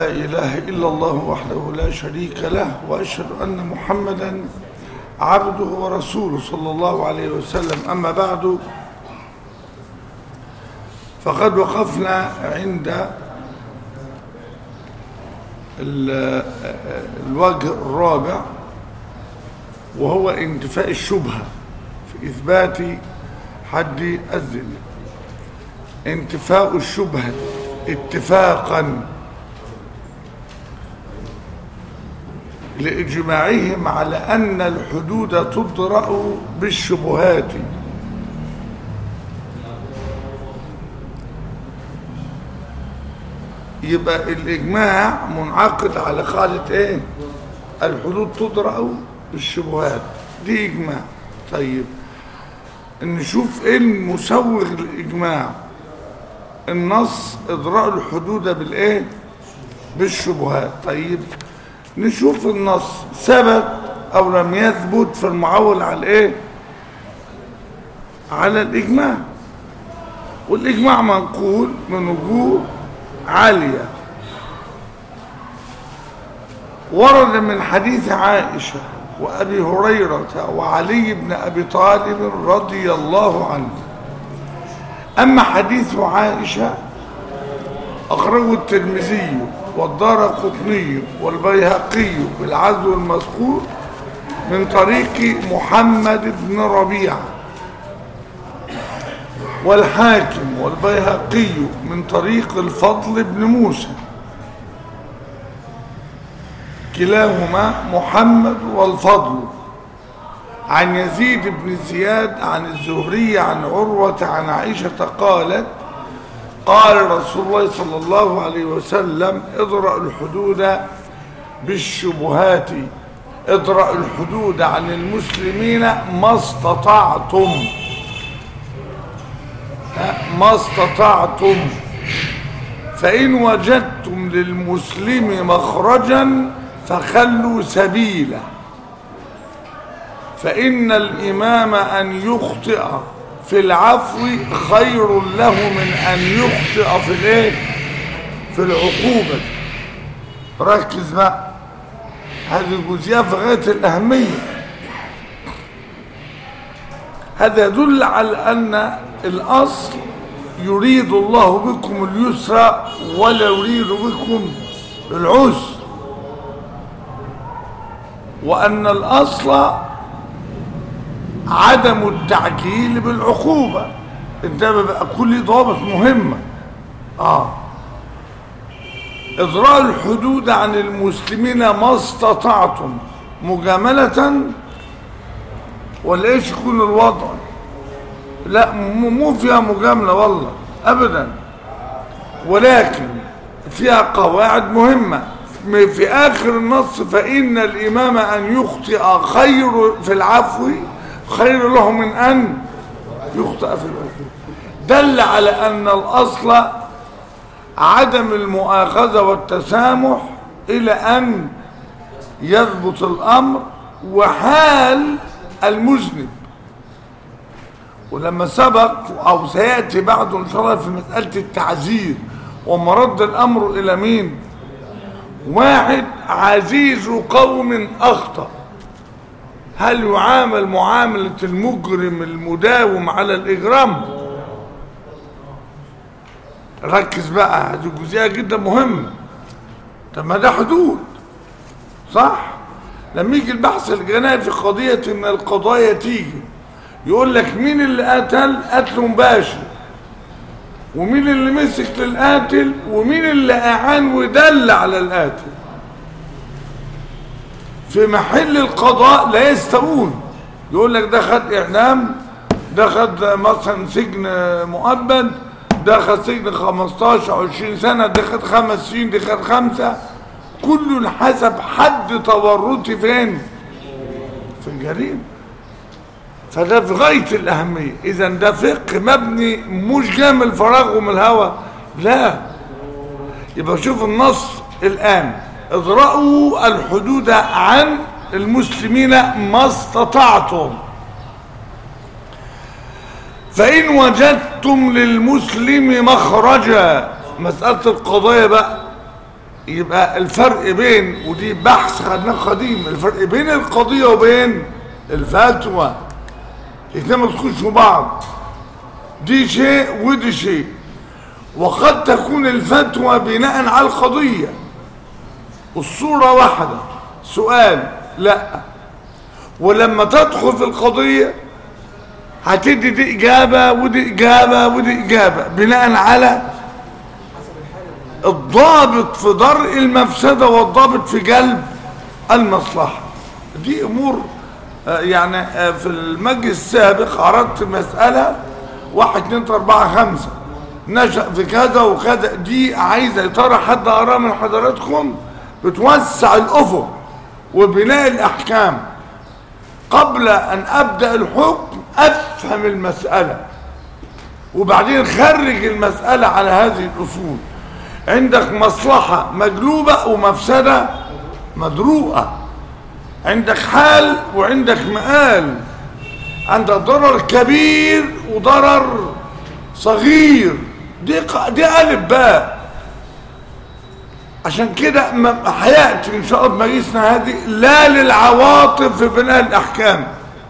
لا إله إلا الله وحده لا شريك له وأشهد أن محمدا عبده ورسوله صلى الله عليه وسلم أما بعد فقد وقفنا عند الوجه الرابع وهو انتفاء الشبهة في إثبات حد الزنا انتفاء الشبهة اتفاقا لإجماعهم على أن الحدود تضرأ بالشبهات يبقى الإجماع منعقد على قاعدة إيه الحدود تضرأ بالشبهات دي إجماع طيب نشوف إيه المسوغ للإجماع النص إضراء الحدود بالإيه بالشبهات طيب نشوف النص ثبت او لم يثبت في المعول على ايه على الاجماع والاجماع منقول من وجوه عاليه ورد من حديث عائشه وابي هريره وعلي بن ابي طالب رضي الله عنه اما حديث عائشه اخرجه الترمذي والدار قطني والبيهقي بالعزو المذكور من طريق محمد بن ربيعة والحاكم والبيهقي من طريق الفضل بن موسى كلاهما محمد والفضل عن يزيد بن زياد عن الزهري عن عروة عن عائشة قالت قال رسول الله صلى الله عليه وسلم اضرأ الحدود بالشبهات اضرأ الحدود عن المسلمين ما استطعتم ما استطعتم فإن وجدتم للمسلم مخرجا فخلوا سبيله فإن الإمام أن يخطئ في العفو خير له من أن يخطئ في الايه في العقوبة ركز بقى هذه الجزئية في غاية الأهمية هذا يدل على أن الأصل يريد الله بكم اليسر ولا يريد بكم العسر وأن الأصل عدم التعجيل بالعقوبة انت بقى كل ضوابط مهمة اه اضراء الحدود عن المسلمين ما استطعتم مجاملة ولا ايش يكون الوضع لا مو فيها مجاملة والله ابدا ولكن فيها قواعد مهمة في اخر النص فان الامام ان يخطئ خير في العفو خير له من أن يخطئ في العقوبة دل على أن الأصل عدم المؤاخذة والتسامح إلى أن يضبط الأمر وحال المذنب ولما سبق أو سيأتي بعده إن شاء الله في مسألة التعزير ومرد الأمر إلى مين واحد عزيز قوم أخطأ هل يعامل معاملة المجرم المداوم على الإجرام ركز بقى هذه جزئية جدا مهمة طب ما ده حدود صح لما يجي البحث الجنائي في قضية من القضايا تيجي يقول لك مين اللي قتل قتل مباشر ومين اللي مسك للقاتل ومين اللي اعان ودل على القاتل في محل القضاء لا يستوون يقول لك ده خد اعدام ده خد مثلا سجن مؤبد ده خد سجن 15 20 سنه ده خد خمس سنين ده خد خمسه كل حسب حد تورطي فين في الجريمه فده في غايه الاهميه اذا ده فقه مبني مش جاي من الفراغ ومن الهوى لا يبقى شوف النص الان اضرأوا الحدود عن المسلمين ما استطعتم فإن وجدتم للمسلم مخرجا مسألة القضايا بقى يبقى الفرق بين ودي بحث خدناه قديم الفرق بين القضية وبين الفتوى الاثنين ما تخشوا بعض دي شيء ودي شيء وقد تكون الفتوى بناء على القضية الصورة واحدة سؤال لا ولما تدخل في القضية هتدي دي إجابة ودي إجابة ودي إجابة بناء على الضابط في درء المفسدة والضابط في جلب المصلحة دي أمور آه، يعني آه، في المجلس السابق عرضت مسألة واحد اتنين تلاتة أربعة خمسة نشأ في كذا وكذا دي عايزة يا ترى حد قراها من حضراتكم بتوسع الأفق وبناء الأحكام قبل أن أبدأ الحكم أفهم المسألة وبعدين خرج المسألة على هذه الأصول عندك مصلحة مجلوبة ومفسدة مدروءة عندك حال وعندك مآل عندك ضرر كبير وضرر صغير دي ق- دي ألف باء عشان كده ما- هياتي ان شاء الله بمجلسنا هذه لا للعواطف في بناء الاحكام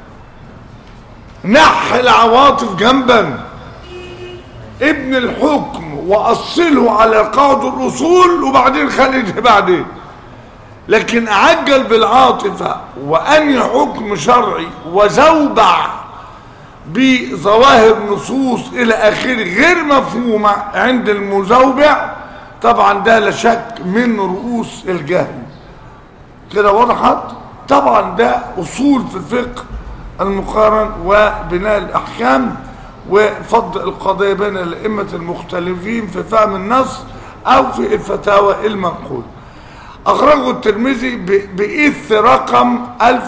نح العواطف جنبا ابن الحكم واصله على قاعده الاصول وبعدين خليه بعدين لكن اعجل بالعاطفه وانهي حكم شرعي وزوبع بظواهر نصوص الى اخره غير مفهومه عند المزوبع طبعا ده لا شك من رؤوس الجهل كده وضحت طبعا ده اصول في الفقه المقارن وبناء الاحكام وفض القضيه بين الائمه المختلفين في فهم النص او في الفتاوى المنقول اخرجه الترمذي ب- باث رقم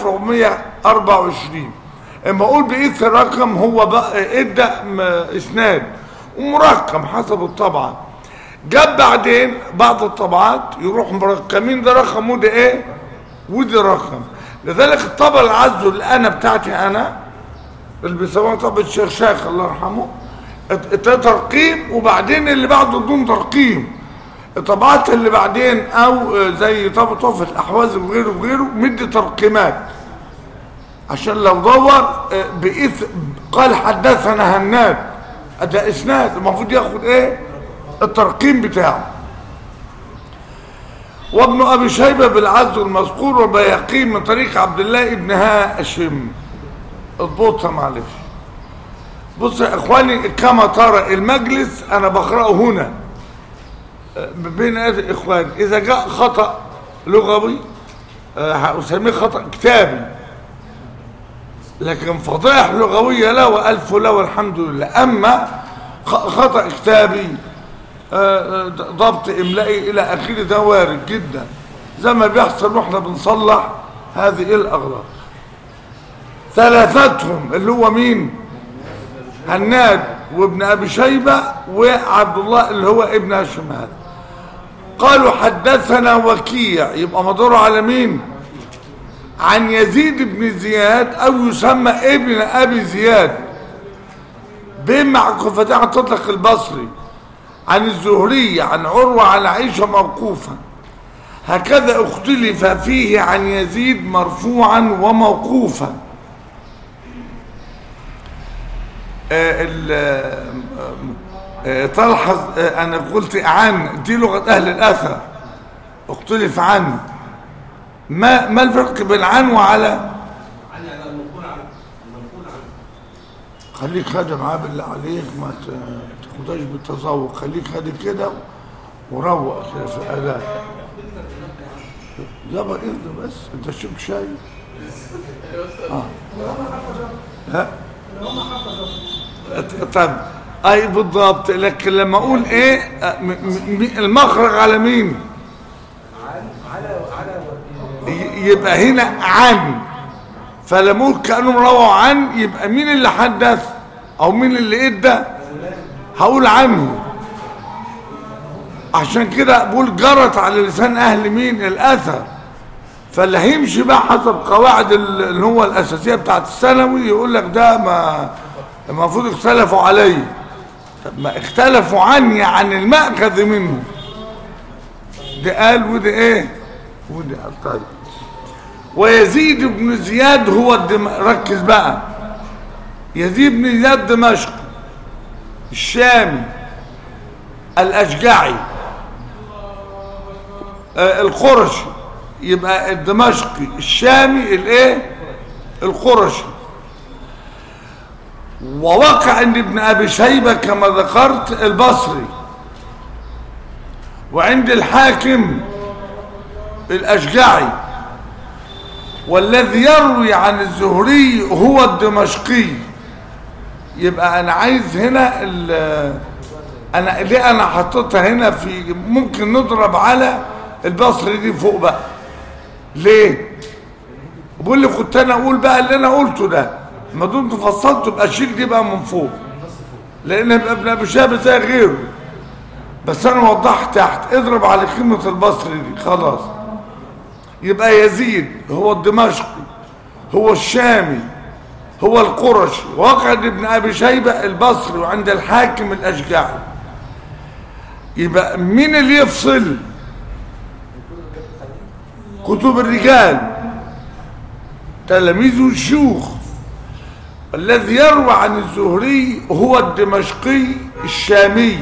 1424 اما اقول باث رقم هو بقى ادى م- اسناد ومرقم حسب الطبعه جاب بعدين بعض الطبعات يروح مرقمين ده رقم وده ايه ودي رقم لذلك الطبعه العزو اللي انا بتاعتي انا اللي بيسموها طبعه الشرشاخ الله يرحمه ات- ات- ترقيم وبعدين اللي بعده بدون ترقيم الطبعات اللي بعدين او آه، زي طبعه طفل الاحواز وغيره وغيره مدي ترقيمات عشان لو دور آه، بإث قال حدثنا هناد ده اسناد المفروض ياخد ايه الترقيم بتاعه وابن ابي شيبه بالعز المذكور وبيقين من طريق عبد الله ابن هاشم اضبطها معلش بص يا اخواني كما ترى المجلس انا بقراه هنا آه، بين هذه اخواني اذا جاء خطا لغوي آه، هسميه خطا كتابي لكن فضائح لغويه لا والف لا والحمد لله اما خ- خطا كتابي آه، آه، ضبط املائي الى اخره ده وارد جدا زي ما بيحصل واحنا بنصلح هذه الاغراض ثلاثتهم اللي هو مين هناد وابن ابي شيبه وعبد الله اللي هو ابن هاشم هذا قالوا حدثنا وكيع يبقى مدور على مين عن يزيد بن زياد او يسمى ابن ابي زياد بين معكوفتين عن تطلق البصري عن الزهري عن عروة عن عائشة موقوفا هكذا اختلف فيه عن يزيد مرفوعا وموقوفا آه، ال- آه، آه، تلحظ آه، انا قلت عن دي لغة اهل الاثر اختلف عنه ما ما الفرق بين عن وعلى عن يعني المنقول عنه المنقول عنه خليك خادم معاه بالله عليك ما ت- تاخدهاش بالتذوق خليك خادم كده وروق كده في الاداء يابا اهدى بس انت شرب شاي اه ها طب اي بالضبط لكن لما اقول ايه آه، م- م- م- المخرج على مين ي- يبقى هنا عن فلما اقول كانهم رووا عن يبقى مين اللي حدث او مين اللي ادى هقول عنه عشان كده بقول جرت على لسان اهل مين الاثر فاللي هيمشي بقى حسب قواعد ال- اللي هو الاساسيه بتاعت الثانوي يقول لك ده ما المفروض اختلفوا عليه طب ما اختلفوا عني عن المأخذ منه ده قال وده ايه وده قال طيب ويزيد بن زياد هو الدم... ركز بقى يزيد بن زياد دمشق الشامي الأشجعي آه القرشي يبقى الدمشقي الشامي الايه القرشي ووقع عند ابن ابي شيبه كما ذكرت البصري وعند الحاكم الاشجعي والذي يروي عن الزهري هو الدمشقي يبقى انا عايز هنا انا ليه انا حطيتها هنا في ممكن نضرب على البصري دي فوق بقى ليه بقول لي كنت انا اقول بقى اللي انا قلته ده ما دمت فصلته يبقى شيل دي بقى من فوق لان ابن ابي شهاب زي غيره بس انا وضحت تحت اضرب على قيمه البصري دي خلاص يبقى يزيد هو الدمشقي هو الشامي هو القرشي وقعد ابن ابي شيبه البصري وعند الحاكم الاشجعي يبقى مين اللي يفصل كتب الرجال تلاميذ الشيوخ الذي يروى عن الزهري هو الدمشقي الشامي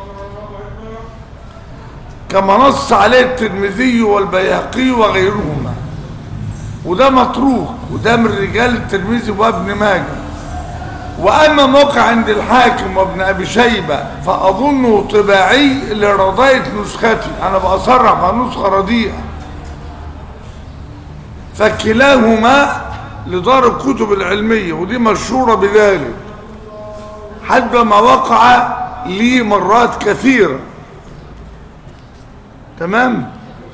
كما نص عليه الترمذي والبيهقي وغيرهما وده متروك وده من رجال الترمذي وابن ماجه واما موقع عند الحاكم وابن ابي شيبه فاظنه طباعي لرضايه نسختي انا باصرح مع نسخه رديئه فكلاهما لدار الكتب العلميه ودي مشهوره بذلك حتى ما وقع لي مرات كثيره تمام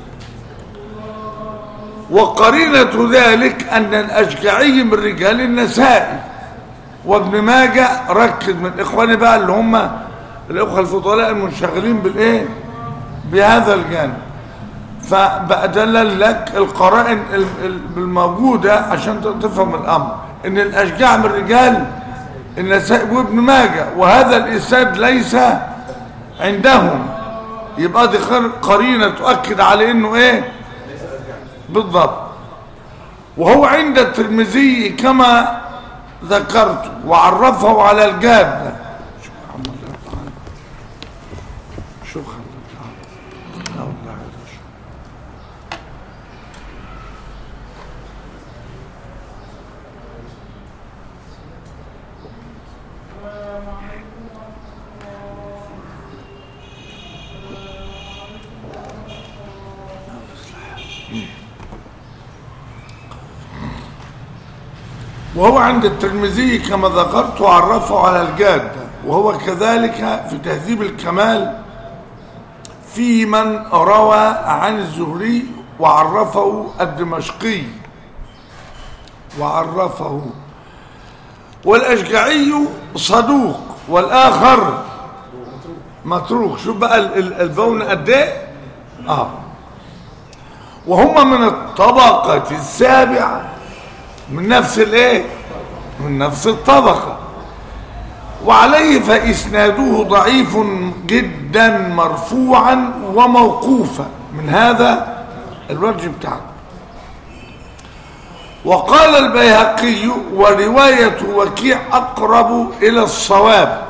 وقرينة ذلك أن الأشجعي من رجال النسائي وابن ماجه ركز من إخواني بقى اللي هم الإخوة الفضلاء المنشغلين بالإيه بهذا الجانب فبأدلل لك القرائن الموجودة عشان تفهم الأمر إن الأشجاع من رجال النسائي وابن ماجه وهذا الإسناد ليس عندهم يبقى دي قرينة تؤكد على انه ايه بالضبط وهو عند الترمذي كما ذكرت وعرفه على الجادة شوف وهو عند الترمذي كما ذكرت وعرفه على الجادة وهو كذلك في تهذيب الكمال في من روى عن الزهري وعرفه الدمشقي وعرفه والأشجعي صدوق والآخر متروك شوف بقى البون قد ايه اه وهم من الطبقة السابعة من نفس الايه من نفس الطبقة وعليه فإسناده ضعيف جدا مرفوعا وموقوفا من هذا الوجه بتاعه وقال البيهقي ورواية وكيع أقرب إلى الصواب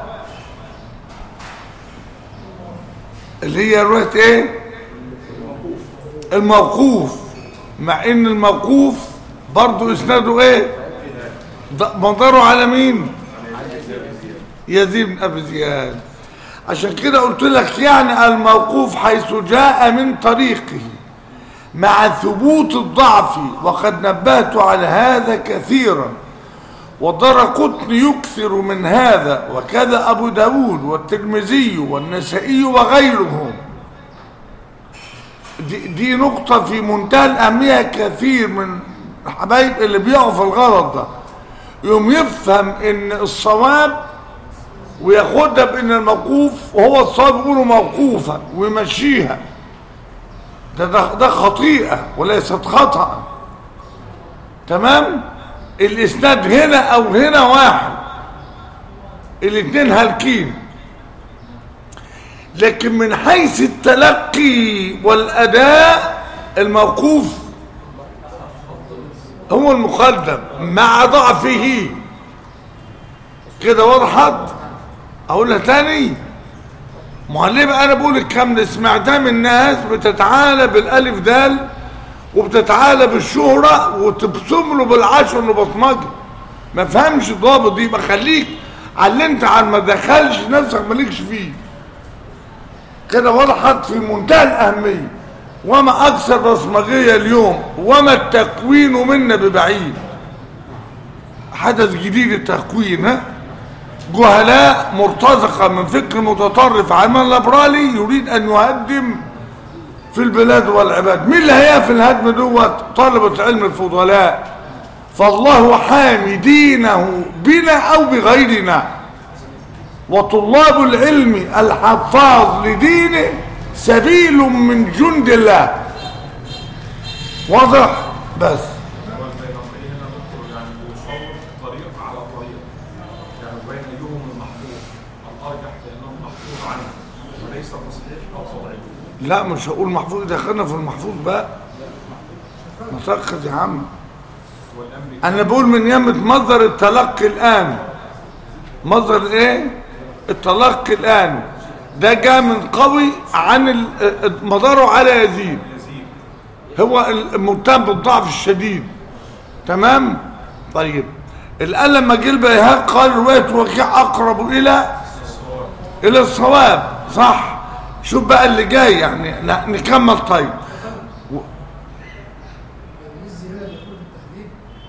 اللي هي رواية ايه الموقوف مع ان الموقوف برضو اسناده ايه مداره على مين يزيد بن ابي زياد عشان كده قلت لك يعني الموقوف حيث جاء من طريقه مع ثبوت الضعف وقد نبهت على هذا كثيرا والدرقطن يكثر من هذا وكذا أبو داود والترمذي والنسائي وغيرهم دي, دي نقطة في منتهى الأهمية كثير من الحبايب اللي بيقعوا في الغلط ده يوم يفهم ان الصواب وياخدها بان الموقوف وهو الصواب يقوله موقوفا ويمشيها ده, ده, ده خطيئة وليست خطأ تمام الاسناد هنا او هنا واحد الاثنين هالكين لكن من حيث التلقي والأداء الموقوف هو المقدم مع ضعفه كده وضحت اقولها تاني معلم انا بقول الكلام اللي سمعتها من الناس بتتعالى بالالف دال وبتتعالى بالشهرة وتبصم له بالعشر انه بصمجي ما فهمش الضابط دي يبقى خليك علمت عن ما دخلش نفسك مالكش فيه كده وضحت في منتهى الأهمية وما أكثر بصمجية اليوم وما التكوين منا ببعيد حدث جديد التكوين ها جهلاء مرتزقة من فكر متطرف علمان ليبرالي يريد أن يهدم في البلاد والعباد مين اللي هيقف الهدم دوت طلبة علم الفضلاء فالله حامي دينه بنا أو بغيرنا وطلاب العلم الحفاظ لدينه سبيل من جند الله واضح بس والبيهقي هنا نذكر يعني بيصور طريق على طريق يعني بين ايهم المحفوظ الارجح لانه محفوظ عنه وليس تصحيح او تضعيف لا مش هقول محفوظ دخلنا في المحفوظ بقى مسخز يا عم والامر انا بقول من يمة مصدر التلقي الان مصدر ايه التلقي الان ده جاء من قوي عن ال- مداره على يزيد يزيد هو المتهم بالضعف الشديد تمام طيب الآن لما جه البيهق قال رواية وكيع أقرب إلى إلى الصواب صح شوف بقى اللي جاي يعني ن- نكمل طيب المزي هنا بيقول في التهذيب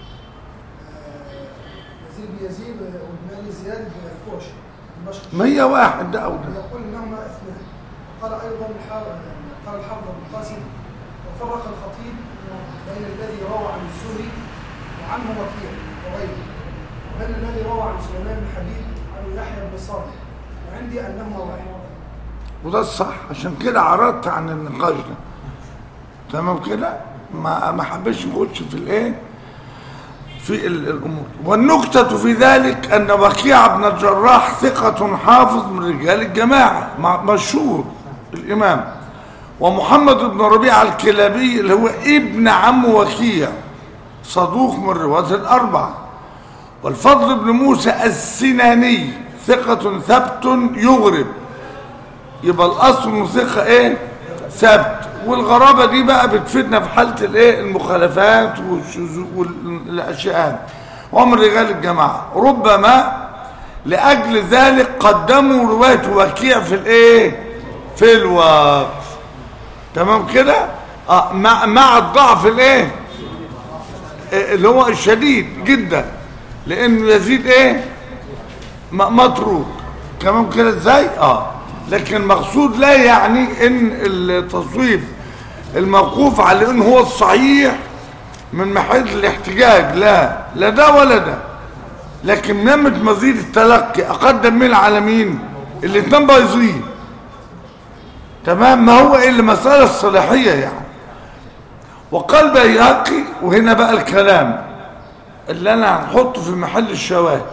آه، يزيد بيزيد وابن زياد بكوش دمشق 101 ده أو ده يقول انهما اثنان قال ايضا الحا- قال الحافظ ابن القاسم وفرق الخطيب بين الذي روى عن الزهري وعنه وكيع وغيره وبين الذي روى عن سليمان بن حبيب عن يحيى بن صالح وعندي انهما واحد وده الصح عشان كده عرضت عن النقاش ده تمام كده ما ما حبيتش نخش في الايه في ال- الامور والنكته في ذلك ان وكيع بن الجراح ثقه حافظ من رجال الجماعه مع- مشهور الامام ومحمد بن ربيعه الكلابي اللي هو ابن عم وكيع صدوق من رواه الاربعه والفضل بن موسى السناني ثقة ثبت يغرب يبقى الاصل انه ثقه ايه ثبت والغرابه دي بقى بتفيدنا في حاله الايه المخالفات والشذوذ والاشياء ومن رجال الجماعه ربما لاجل ذلك قدموا روايه وكيع في الايه في الوقف تمام كده اه مع مع الضعف الايه إيه اللي هو الشديد جدا لانه يزيد ايه م- متروك تمام كده ازاي اه لكن مقصود لا يعني ان التصويب الموقوف على ان هو الصحيح من محل الاحتجاج لا لا ده ولا ده لكن نمت مزيد التلقي اقدم مين على مين الاتنين بايظين تمام ما هو الا مساله الصلاحيه يعني وقال بيهقي وهنا بقى الكلام اللي انا هنحطه في محل الشواهد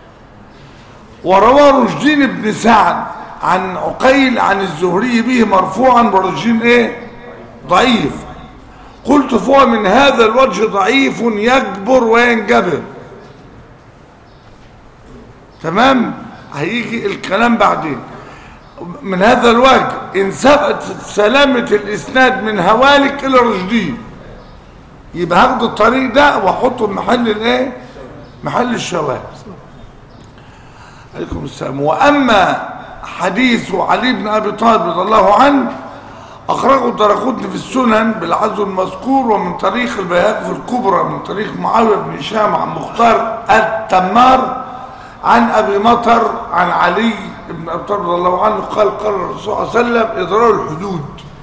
وروى رشدين بن سعد عن عقيل عن الزهري به مرفوعا ورشدين ايه ضعيف قلت فهو من هذا الوجه ضعيف يجبر وينجبر تمام هيجي الكلام بعدين من هذا الوجه ان ثبت سلامة الاسناد من هوالك الى رشدين يبقى هاخد الطريق ده واحطه في محل الايه محل الشواهد عليكم السلام واما حديث علي بن ابي طالب رضي الله عنه اخرجه الدرقطني في السنن بالعزو المذكور ومن طريق البيهقي في الكبرى من طريق معاويه بن هشام عن مختار التمار عن ابي مطر عن علي بن ابي طالب رضي الله عنه قال قال الرسول صلى الله عليه وسلم اضرار الحدود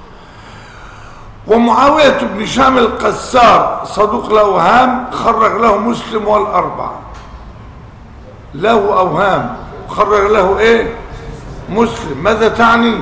ومعاوية بن هشام القسار صدوق له اوهام خرج له مسلم والاربعه له اوهام خرج له ايه مسلم ماذا تعني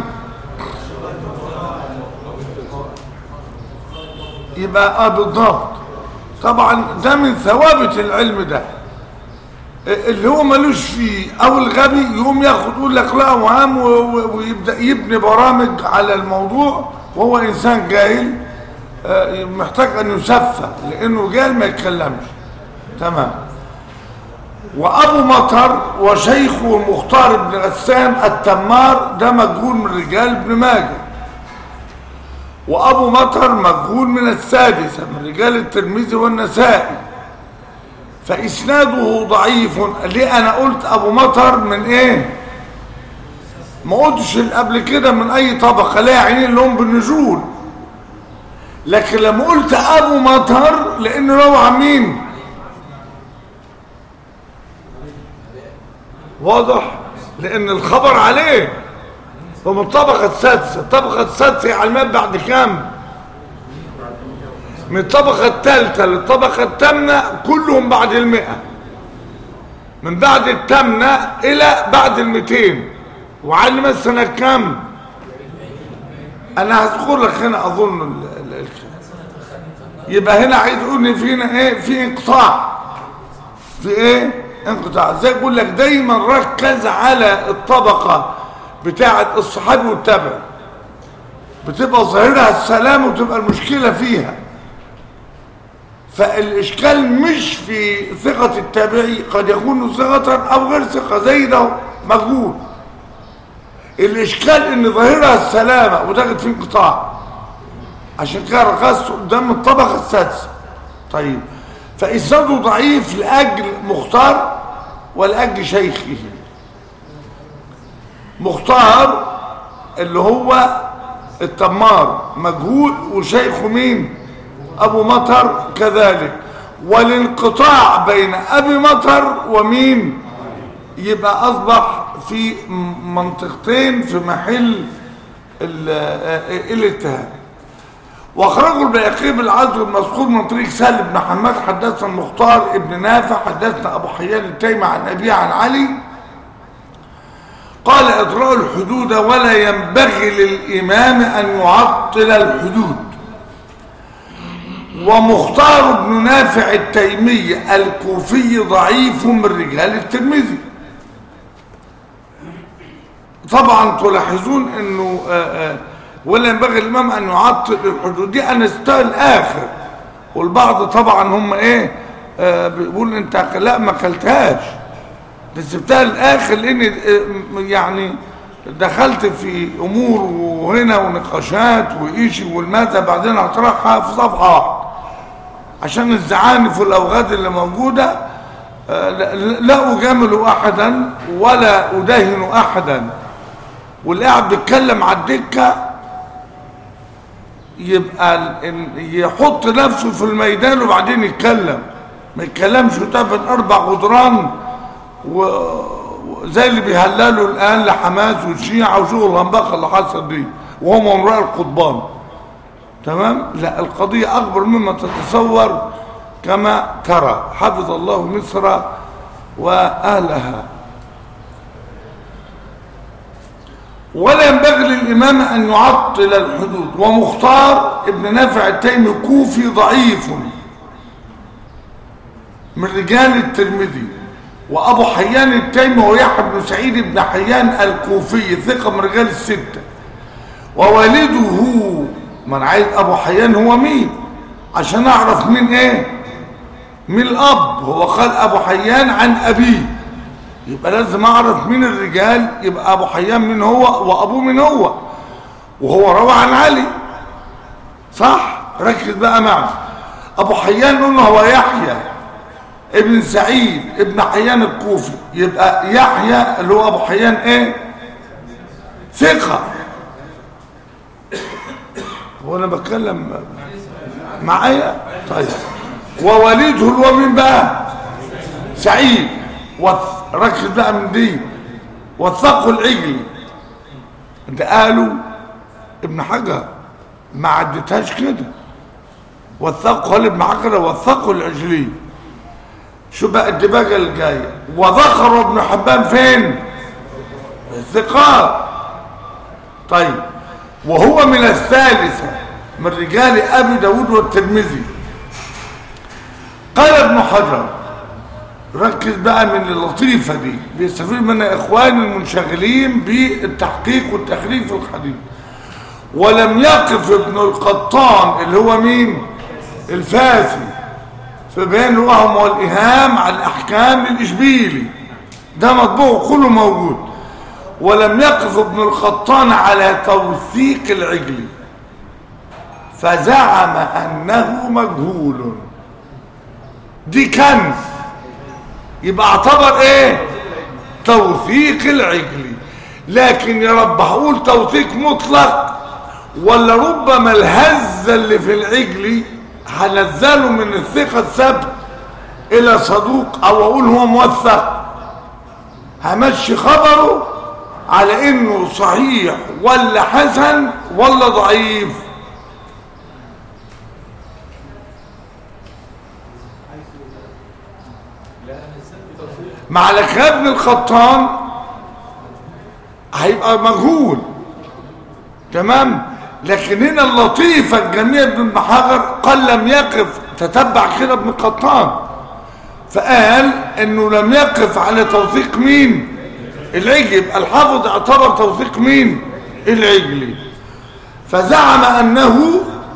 يبقى اه بالضبط طبعا ده من ثوابت العلم ده اللي هو ملوش فيه او الغبي يقوم ياخد يقول لك لا وهام و- و- ويبدا يبني برامج على الموضوع وهو انسان جاهل آه، محتاج ان يسفى لانه جاهل ما يتكلمش تمام وابو مطر وشيخه المختار بن غسان التمار ده مجهول من رجال ابن ماجه وابو مطر مجهول من السادسه من رجال الترمذي والنسائي فاسناده ضعيف ليه انا قلت ابو مطر من ايه ما قلتش اللي قبل كده من اي طبقه لا يعني اللي هم بالنزول لكن لما قلت ابو مطر لانه روى عن مين واضح لان الخبر عليه هو من الطبقه السادسه الطبقه السادسه على الماء بعد كام من الطبقة الثالثة للطبقة الثامنة كلهم بعد المئة من بعد الثامنة إلى بعد المئتين وعلم السنة كام أنا هذكر لك هنا أظن ال- ال- الكلام يبقى هنا عايز يقول إن فينا إيه في انقطاع في إيه انقطاع زي يقول لك دايما ركز على الطبقة بتاعة الصحابي والتابعي بتبقى ظاهرها السلام وتبقى المشكلة فيها فالإشكال مش في ثقة التابعي قد يكون ثقة أو غير ثقة زي ده مجهول الإشكال إن ظاهرها السلامة وتجد في انقطاع عشان كده ركزت قدام الطبقة السادسة طيب فإسناده ضعيف لأجل مختار ولأجل شيخه مختار اللي هو التمار مجهول وشيخه مين ابو مطر كذلك والانقطاع بين ابي مطر ومين يبقى اصبح في م- منطقتين في محل ال- آه، الاتهام واخرجوا البياقي بالعزو المذكور من طريق سهل بن حماد حدثنا المختار ابن نافع حدثنا ابو حيان التيمي عن ابيه عن علي قال اطراء الحدود ولا ينبغي للامام ان يعطل الحدود ومختار بن نافع التيمي الكوفي ضعيف من رجال الترمذي طبعا تلاحظون انه آه، آه، ولا ينبغي الامام ان يعطل الحدود دي انا الاخر والبعض طبعا هم ايه آه، بيقول انت لا ما اكلتهاش ده سبتها الاخر لان آه، يعني دخلت في امور وهنا ونقاشات وايشي والماذا بعدين هطرحها في صفحه واحده عشان الزعانف والاوغاد اللي موجوده آه، لا- لا اجامل احدا ولا اداهن احدا واللي قاعد بيتكلم على الدكه يبقى ال- إن يحط نفسه في الميدان وبعدين يتكلم ما يتكلمش قدام اربع جدران و- وزي اللي بيهللوا الان لحماس والشيعه وشغل الهنبقه اللي حصل دي وهم وراء القضبان تمام لا القضيه اكبر مما تتصور كما ترى حفظ الله مصر واهلها ولا ينبغي للإمام أن يعطل الحدود ومختار ابن نافع التيمي كوفي ضعيف من رجال الترمذي وأبو حيان التيمي ويحيى بن سعيد بن حيان الكوفي ثقة من رجال الستة ووالده من عايز أبو حيان هو مين عشان أعرف مين إيه مين الأب هو قال أبو حيان عن أبيه يبقى لازم اعرف مين الرجال يبقى ابو حيان مين هو وابوه مين هو وهو روى عن علي صح ركز بقى معي ابو حيان قلنا هو يحيى ابن سعيد ابن حيان الكوفي يبقى يحيى اللي هو ابو حيان ايه ثقة هو انا بتكلم معايا طيب ووالده اللي هو مين بقى سعيد وث- ركز بقى من دي وثقوا العجل انت قالوا ابن حجر ما عدتهاش كده وثقوا قال ابن حجر وثقوا العجلي شو بقى الدباجه اللي جايه وذكروا ابن حبان فين الثقات طيب وهو من الثالثه من رجال ابي داود والترمذي قال ابن حجر ركز بقى من اللطيفة دي بيستفيد منها إخوان المنشغلين بالتحقيق والتخريج في الحديث ولم يقف ابن القطان اللي هو مين الفاسي في بيان الوهم والإهام على الأحكام الإشبيلي ده مطبوع كله موجود ولم يقف ابن القطان على توثيق العجل فزعم أنه مجهول دي كنز يبقى اعتبر ايه توثيق العجل لكن يا رب هقول توثيق مطلق ولا ربما الهزة اللي في العجل هنزله من الثقة الثبت الى صدوق او اقول هو موثق همشي خبره على انه صحيح ولا حسن ولا ضعيف مع لكن ابن الخطان هيبقى مجهول تمام لكن هنا اللطيفة الجميع ابن محجر قال لم يقف تتبع كده ابن القطان فقال انه لم يقف على توثيق مين العجل يبقى الحافظ اعتبر توثيق مين العجلي فزعم انه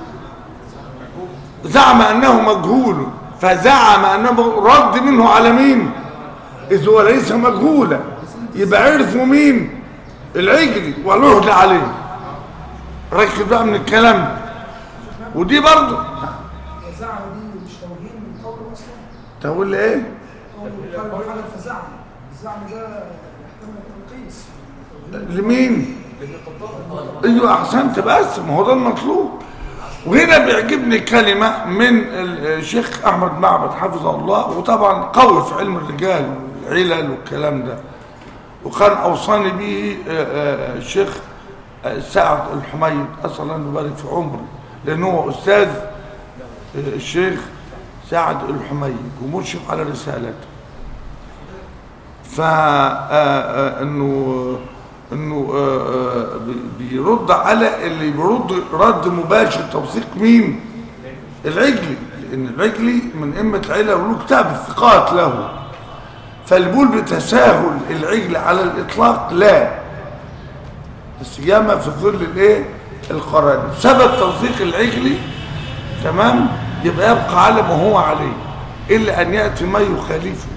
زعم انه مجهول فزعم انه رد منه على مين إذ هو ليس مجهولا يبقى عرفوا مين العجلي والعهد عليه ركز بقى من الكلام ده ودي برضه الفزاعة دي مش توهين من قوله اصلا تقول لي ايه قوله قال محل الفزاعة الزعم ده يحتمل التنقيص لمين ايوه احسنت بس ما هو ده المطلوب وهنا بيعجبني كلمة من الشيخ أحمد معبد حفظه الله وطبعا قوي في علم الرجال والعلل والكلام ده وكان أوصاني به آه، آه، الشيخ آه، سعد الحميد أسأل الله أن يبارك في عمره لأنه هو أستاذ آه، الشيخ سعد الحميد ومشرف على رسالته فانه انه آه، آه، بي- بيرد على اللي بيرد رد مباشر توثيق مين العجلي لان العجلي من ائمه العيله وله كتاب الثقات له فالبول بتساهل العجل على الاطلاق لا السيامه في ظل الايه القران سبب توثيق العجلي تمام يبقى يبقى على ما هو عليه الا ان ياتي ما يخالفه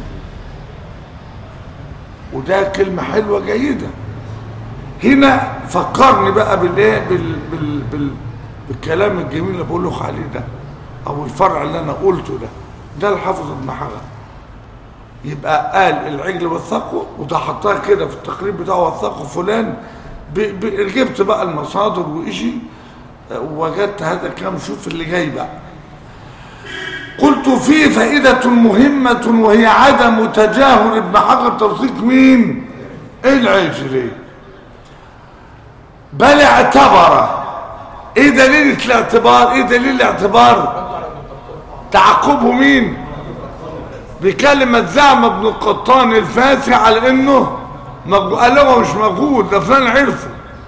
وده كلمه حلوه جيده هنا فكرني بقى بالايه بال بال بال بالكلام الجميل اللي بقول لك عليه ده او الفرع اللي انا قلته ده ده الحافظ ابن حجر يبقى قال العجل والثقو وده حطها كده في التقرير بتاعه والثقو فلان ب- ب- جبت بقى المصادر وإشي آه، وجدت هذا الكلام شوف اللي جاي بقى قلت فيه فائدة مهمة وهي عدم تجاهل ابن حجر توثيق مين العجلي بل اعتبر ايه دليل الاعتبار ايه دليل الاعتبار تعقبه مين بكلمة زعم ابن القطان الفاسي على انه مجهول قال هو مش مجهول ده فلان عرفه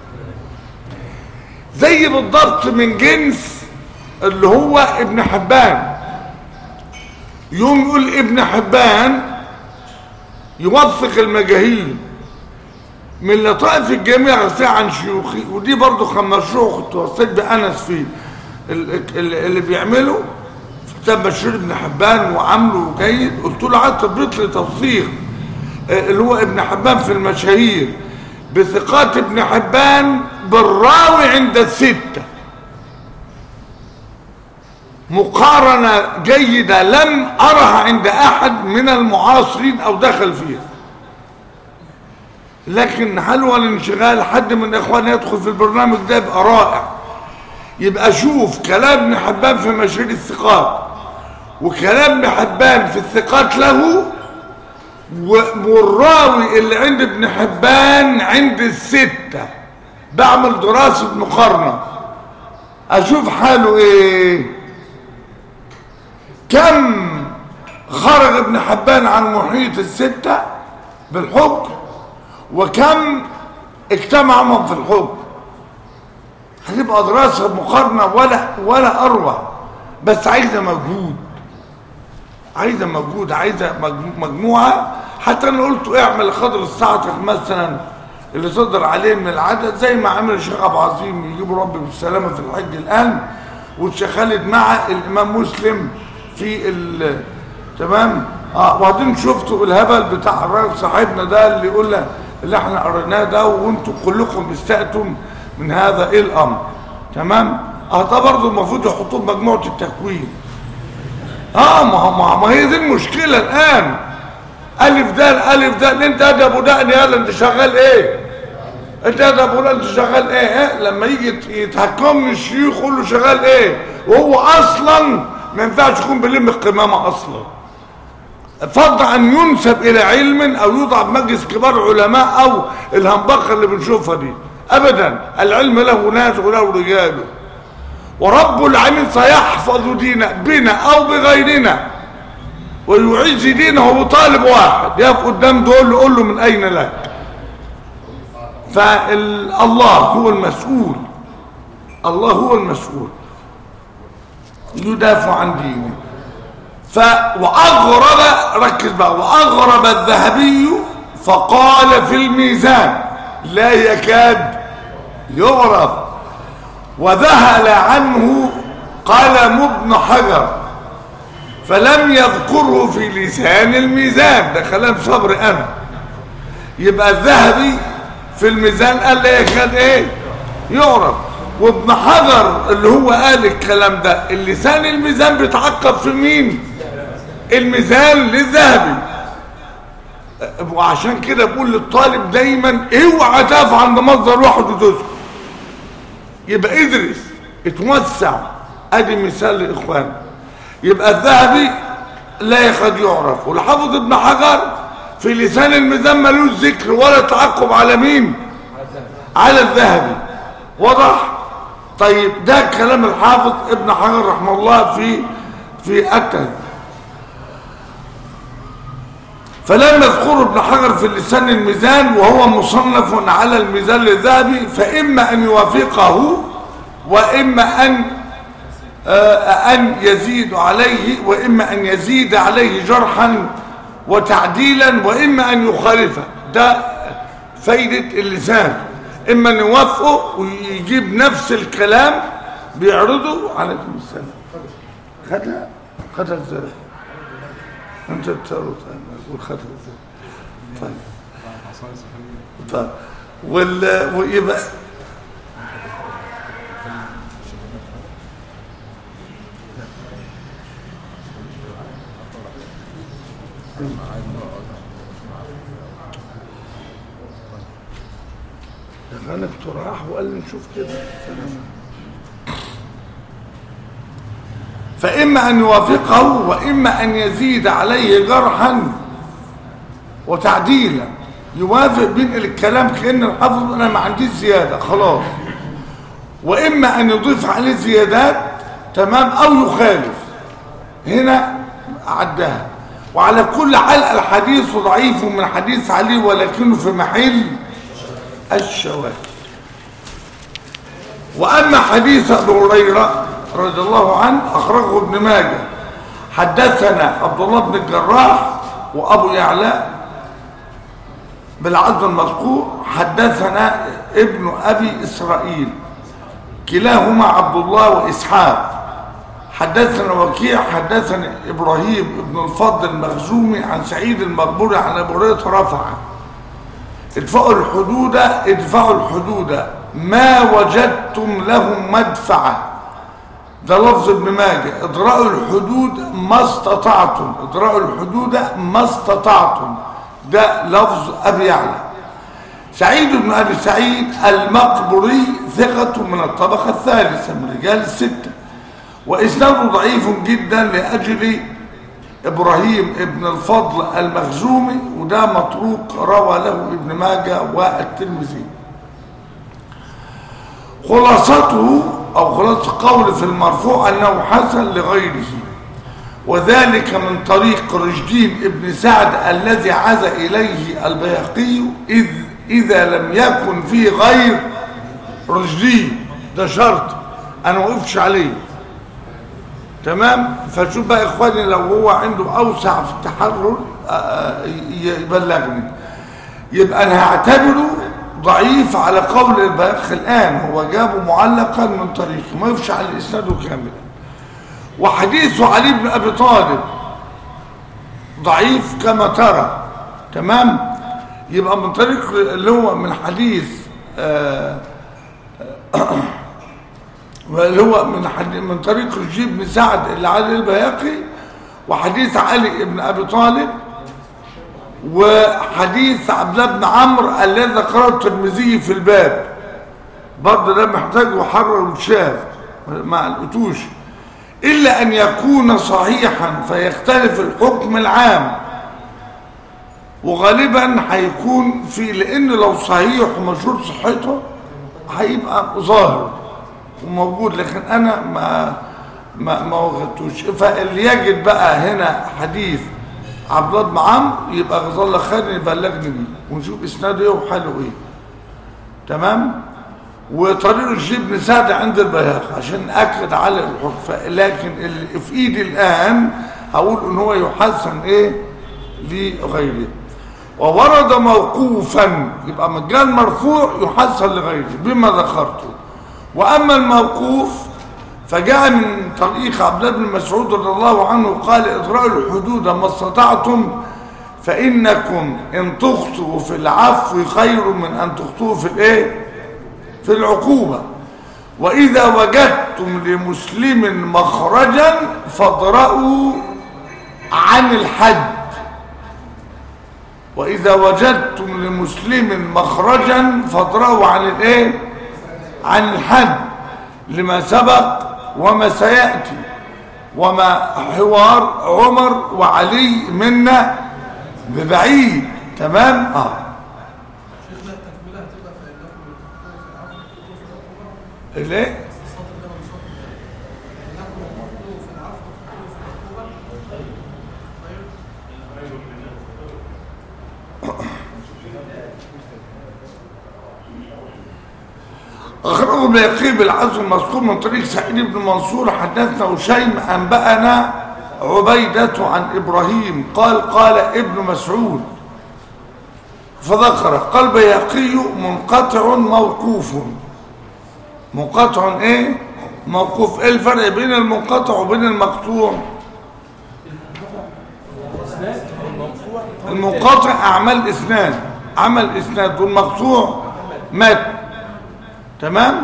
زي بالضبط من جنس اللي هو ابن حبان يوم يقول ابن حبان يوثق المجاهيل من لطائف الجميع غسيل عن شيوخي ودي برضو كان مشروع كنت وصيت بأنس فيه ال- ال- اللي بيعمله في كتاب مشهور ابن حبان وعامله جيد قلت له عاد تبريط لي توثيق آه، اللي هو ابن حبان في المشاهير بثقات ابن حبان بالراوي عند الستة مقارنة جيدة لم أرها عند أحد من المعاصرين أو دخل فيها لكن حلوى الانشغال حد من اخواني يدخل في البرنامج ده يبقى رائع يبقى شوف كلام ابن حبان في مشاهير الثقات وكلام ابن حبان في الثقات له و- والراوي اللي عند ابن حبان عند الستة بعمل دراسة مقارنة اشوف حاله ايه كم خرج ابن حبان عن محيط الستة بالحكم وكم اجتمع معهم في الحكم هتبقى دراسة مقارنة ولا ولا أروع بس عايزة مجهود عايزه مجهود عايزه مج- مجموعه حتى انا قلت اعمل قدر الساعه مثلا اللي صدر عليه من العدد زي ما عمل الشيخ ابو عظيم يجيبوا رب بالسلامه في الحج الان والشيخ خالد مع الامام مسلم في ال تمام اه وبعدين شفتوا الهبل بتاع الراجل صاحبنا ده اللي يقول لك اللي احنا قريناه ده وانتم كلكم استأتم من هذا ايه الامر تمام اه ده برضه المفروض يحطوه بمجموعه التكوين اه ما هو- ما هو- ما هي دي المشكله الان الف دال الف دال انت يا ابو دقن يلا انت شغال ايه انت يا ابو دقن انت شغال ايه, ايه؟ لما يجي يت- يتحكمني الشيوخ يقول له شغال ايه وهو اصلا ما ينفعش يكون بيلم القمامه اصلا فضل ان ينسب الى علم او يوضع بمجلس كبار علماء او الهنبقه اللي بنشوفها دي ابدا العلم له ناس وله رجاله ورب العالمين سيحفظ دينه بنا او بغيرنا ويعز دينه بطالب واحد يقف قدام دول يقول له من اين لك فالله هو المسؤول الله هو المسؤول يدافع عن دينه ف واغرب ركز بقى واغرب الذهبي فقال في الميزان لا يكاد يعرف وذهل عنه قلم ابن حجر فلم يذكره في لسان الميزان ده كلام صبر انا يبقى الذهبي في الميزان قال لا يكاد ايه يعرف وابن حجر اللي هو قال الكلام ده اللسان الميزان بيتعقب في مين الميزان للذهبي وعشان كده بقول للطالب دايما اوعى تقف عند مصدر واحد وتسكت يبقى ادرس اتوسع ادي مثال لاخوان يبقى الذهبي لا يكاد يعرف والحافظ ابن حجر في لسان الميزان ملوش ذكر ولا تعقب على مين على الذهبي واضح طيب ده كلام الحافظ ابن حجر رحمه الله في في التهذيب فلم يذكر ابن حجر في اللسان الميزان وهو مصنف على الميزان الذهبي فإما أن يوافقه وإما أن آه، أن يزيد عليه وإما أن يزيد عليه جرحا وتعديلا وإما أن يخالفه ده فايدة اللسان إما أن يوافقه ويجيب نفس الكلام بيعرضه عليكم السلام خدها خدها ازاي انت تقول خدها ازاي طيب طيب وال ويبقى انا اقتراح وقال لي نشوف كده سلام فإما أن يوافقه وإما أن يزيد عليه جرحا وتعديلا يوافق بينقل الكلام كأن الحافظ أنا ما عنديش زيادة خلاص وإما أن يضيف عليه زيادات تمام أو يخالف هنا عدها وعلى كل حال الحديث ضعيف من حديث علي ولكنه في محل الشواهد وأما حديث أبي هريرة رضي الله عنه أخرجه ابن ماجه حدثنا عبد الله بن الجراح وأبو يعلى بالعدل المذكور حدثنا ابن أبي إسرائيل كلاهما عبد الله وإسحاق حدثنا وكيع حدثنا إبراهيم ابن الفضل المخزومي عن سعيد المقبوري عن أبو هريرة رفعه ادفعوا الحدود ادفعوا الحدود ما وجدتم لهم مدفعة ده لفظ ابن ماجه ادرأوا الحدود ما استطعتم ادرأوا الحدود ما استطعتم ده لفظ ابي يعلى سعيد بن ابي سعيد المقبري ثقة من الطبقة الثالثة من رجال الستة واسناده ضعيف جدا لاجل ابراهيم ابن الفضل المخزومي وده متروك روى له ابن ماجه والترمذي خلاصته او خلاصه قول في المرفوع انه حسن لغيره وذلك من طريق رشدين ابن سعد الذي عز اليه البيهقي اذ اذا لم يكن فيه غير رشدين ده شرط انا ما وقفتش عليه تمام فشوف بقى اخواني لو هو عنده اوسع في التحرر آه، آه، ي- يبلغني يبقى انا هعتبره ضعيف على قول الباقي الان هو جابه معلقا من طريقه ما يفشع على اسناده كاملا وحديث علي بن ابي طالب ضعيف كما ترى تمام يبقى من طريق اللي هو من حديث آه اللي هو من حد من طريق رجيب بن سعد اللي علي البياقي وحديث علي بن ابي طالب وحديث عبد الله بن عمرو الذي ذكره الترمذي في الباب برضه ده محتاج يحرر وشاف مع الاتوش الا ان يكون صحيحا فيختلف الحكم العام وغالبا هيكون في لان لو صحيح ومشهور صحته هيبقى ظاهر وموجود لكن انا ما ما ما وجدتوش فاللي يجد بقى هنا حديث عبد الله بن عمرو يبقى جزاه الله خير يبلغني بيه ونشوف اسناده ايه وحاله ايه تمام وطريق الشيخ بن سعد عند البياق عشان اكد على الحكم لكن اللي في ايدي الان هقول ان هو يحسن ايه لغيره وورد موقوفا يبقى مجال مرفوع يحسن لغيره بما ذكرته واما الموقوف فجاء من طريق عبد الله بن مسعود رضي الله عنه قال اضرأوا الحدود ما استطعتم فانكم ان تخطئوا في العفو خير من ان تخطئوا في الايه في العقوبه واذا وجدتم لمسلم مخرجا فاضرأوا عن الحد واذا وجدتم لمسلم مخرجا فاضرأوا عن الايه عن الحد لما سبق وما سيأتي وما حوار عمر وعلي منا ببعيد تمام اه شيخنا التكمله هتبقى فانكم تخطئوا في العفو تخطئوا في العقوبه ليه السطر ده وسطر انكم تخطئوا في العفو تخطئوا في العقوبه طيب أخرجه البيقي بالعزم المذكور من طريق سعيد بن منصور حدثنا وشيم أنبأنا عبيدة عن إبراهيم قال قال ابن مسعود فذكر قال بيقي منقطع موقوف منقطع ايه موقوف ايه الفرق بين المنقطع وبين المقطوع المنقطع اعمال اسناد عمل اسناد والمقطوع مات تمام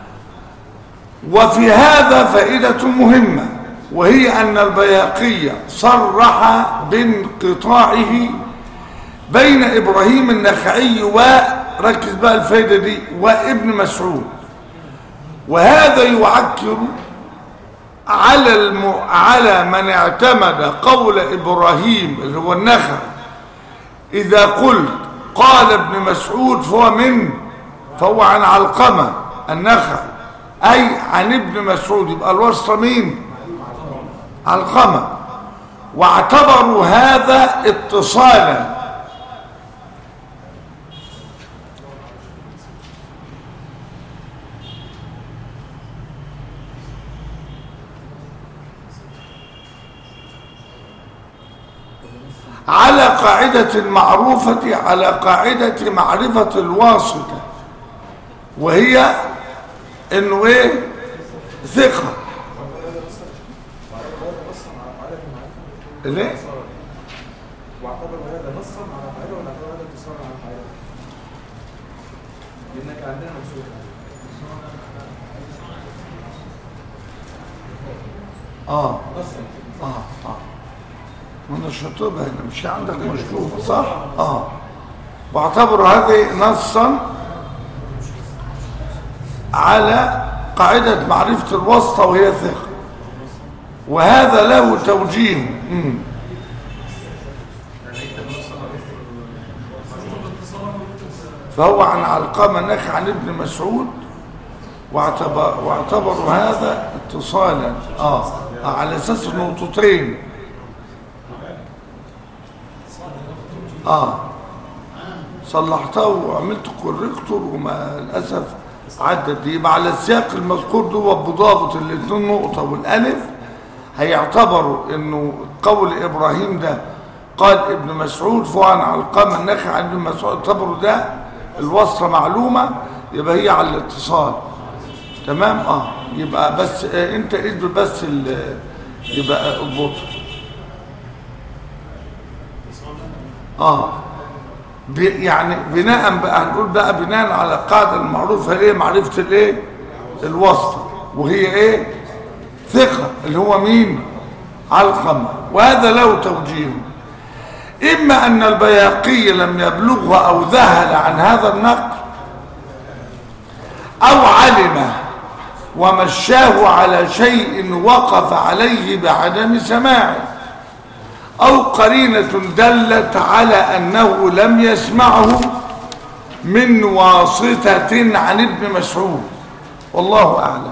وفي هذا فائدة مهمة وهي أن البياقي صرح بانقطاعه بين إبراهيم النخعي وركز بقى الفائدة دي وابن مسعود وهذا يعكر على الم... على من اعتمد قول إبراهيم اللي هو النخع إذا قلت قال ابن مسعود فهو من فهو عن علقمة النخع أي عن ابن مسعود يبقى الواسطة مين علقمة واعتبروا هذا اتصالا على قاعدة معروفة على قاعدة معرفة الواسطة وهي انه ايه ثقة ليه واعتبر هذا نصا على قاعده ولا اعتبر هذا اتصالا على قاعده؟ لانك عندنا منسوخ اه نصا اه اه من الشطوبة هنا مش عندك مشروبة صح اه واعتبروا هذه نصا على قاعدة معرفة الواسطة وهي ثقة وهذا له توجيه مم. فهو عن علقمة نخ عن ابن مسعود واعتبر واعتبروا هذا اتصالا اه, آه على اساس نقطتين اه صلحته وعملت كوريكتور وما للاسف عدت دي يبقى على السياق المذكور ده بضابط الاثنين نقطه والالف هيعتبروا انه قول ابراهيم ده قال ابن مسعود فعن علقمة النخع عن ابن مسعود اعتبروا ده الوصلة معلومة يبقى هي على الاتصال تمام اه يبقى بس آه انت اثبت بس ال- يبقى اضبط اه ب- يعني بناء بقى هنقول بقى بناء على القاعده المعروفه ايه معرفه الايه الواسطه وهي ايه ثقه اللي هو مين علقمه وهذا له توجيه اما ان البياقي لم يبلغه او ذهل عن هذا النقل او علمه ومشاه على شيء وقف عليه بعدم سماعه أو قرينة دلت على أنه لم يسمعه من واسطة عن ابن مسعود والله أعلم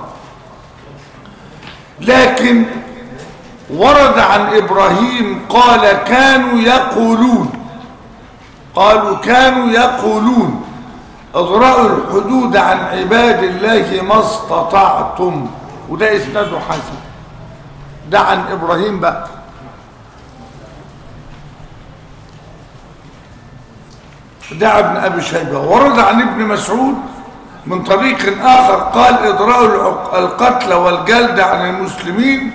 لكن ورد عن إبراهيم قال كانوا يقولون قالوا كانوا يقولون اضرأوا الحدود عن عباد الله ما استطعتم وده اسناده حسن ده عن إبراهيم بقى ده ابن ابي شيبه ورد عن ابن مسعود من طريق اخر قال اضراء العق- القتل والجلد عن المسلمين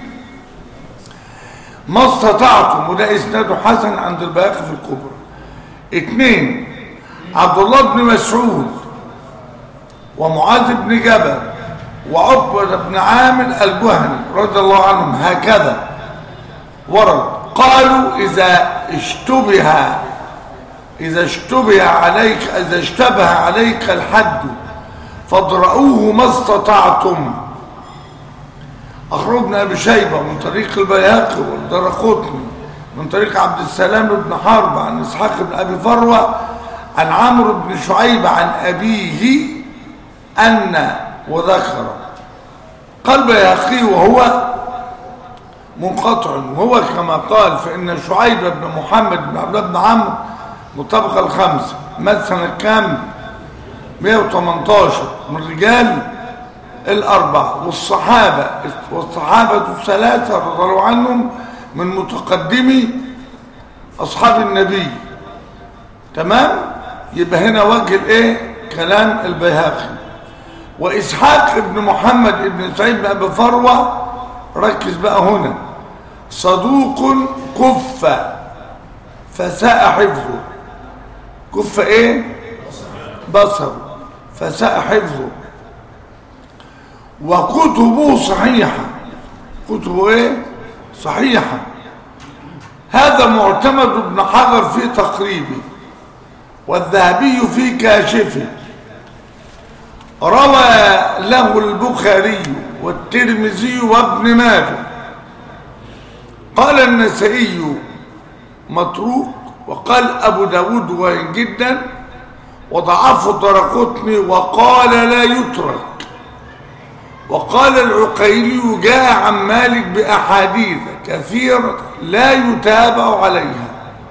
ما استطعتم وده اسناده حسن عند البياقي في الكبرى اثنين عبد الله بن مسعود ومعاذ بن جبل وعقبة بن عامر الجهني رضي الله عنهم هكذا ورد قالوا إذا اشتبه إذا اشتبه عليك إذا اشتبه عليك الحد فاضرؤوه ما استطعتم أخرج ابن أبي شيبة من طريق البيهقي والدرقطني من طريق عبد السلام بن حرب عن إسحاق بن أبي فروة عن عمرو بن شعيب عن أبيه أن وذكر قال بيهقي وهو منقطع وهو كما قال فإن شعيب بن محمد بن عبد الله بن عمرو مطابقة الخمسة مات سنة كام 118 من رجال الأربعة والصحابة والصحابة الثلاثة رضي الله عنهم من متقدمي أصحاب النبي تمام يبقى هنا وجه الايه كلام البيهقي وإسحاق ابن محمد ابن سعيد بن أبي فروة ركز بقى هنا صدوق كف فساء حفظه كف ايه بصر فساء حفظه وكتبه صحيحة كتبه ايه صحيحة هذا معتمد ابن حجر في تقريبه والذهبي في كاشفه روى له البخاري والترمذي وابن ماجه قال النسائي متروك وقال أبو داود وين جدا وضعفه الدرقطني وقال لا يترك وقال العقيلي جاء عن مالك بأحاديث كثيرة لا يتابع عليها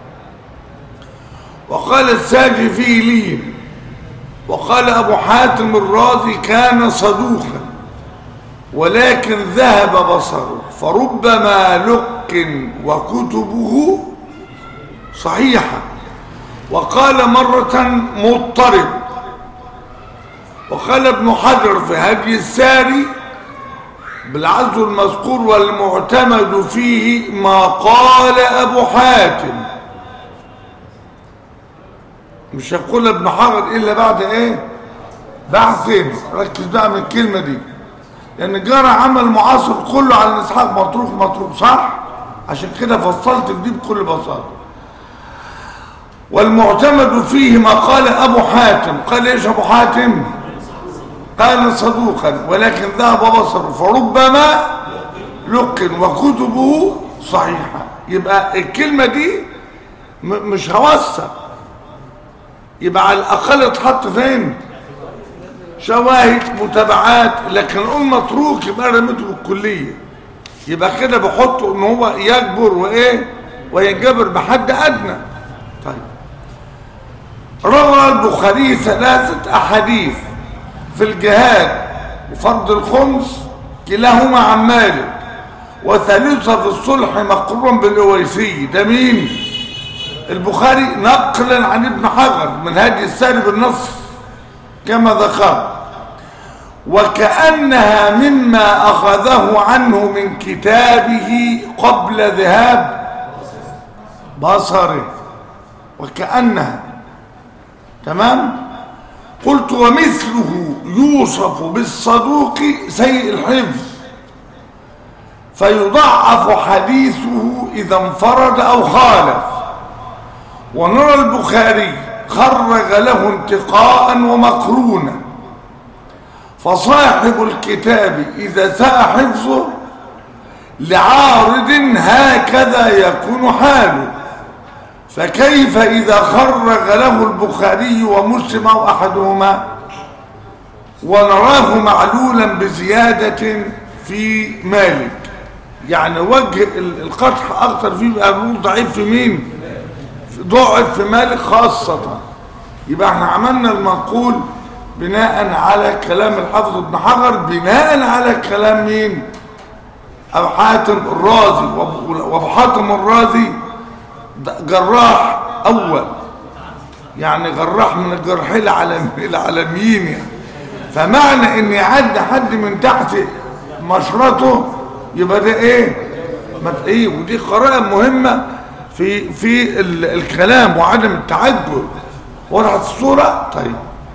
وقال الساجفي لين وقال أبو حاتم الرازي كان صدوقا ولكن ذهب بصره فربما لق وكتبه صحيحة وقال مرة مضطرب وقال ابن حجر في هدي الساري بالعزو المذكور والمعتمد فيه ما قال أبو حاتم مش هقول ابن حجر إلا بعد إيه بعثين ركز بقى من الكلمة دي لأن جرى عمل معاصر كله على الإسحاق مطروق مطروق صح عشان كده فصلت دي بكل بساطة والمعتمد فيه ما قال أبو حاتم قال إيش أبو حاتم قال صدوقا ولكن ذهب بصره فربما لقن وكتبه صحيحة يبقى الكلمة دي م- مش هوسع يبقى على الأقل اتحط فين شواهد متابعات لكن نقول متروك يبقى رميته بالكلية يبقى كده بحطه ان هو يجبر وايه وينجبر بحد ادنى طيب روى البخاري ثلاثة احاديث في الجهاد وفرض الخمس كلاهما عن مالك وثالثها في الصلح مقرون بالأويسي ده مين البخاري نقلا عن ابن حجر من هدي الساري بالنص كما ذكر وكأنها مما أخذه عنه من كتابه قبل ذهاب بصره وكأنها تمام قلت ومثله يوصف بالصدوق سيء الحفظ فيضعف حديثه إذا انفرد أو خالف ونرى البخاري خرج له انتقاء ومقرونا فصاحب الكتاب إذا ساء حفظه لعارض هكذا يكون حاله فكيف إذا خرج له البخاري ومسلم أو أحدهما ونراه معلولا بزيادة في مالك يعني وجه ال- القطح أكثر فيه بقى نقول ضعيف في مين ضعف في مالك خاصة يبقى احنا عملنا المنقول بناء على كلام الحافظ ابن حجر بناء على كلام مين أبو حاتم الرازي وأبو- وابو حاتم الرازي ده جراح أول يعني جراح من الجراحين العالم- العالميين يعني فمعنى ان يعدي حد من تحت مشرطه يبقى ده ايه ما ت- ايه ودي قراءة مهمة في في ال- الكلام وعدم التعجل وضعت الصورة طيب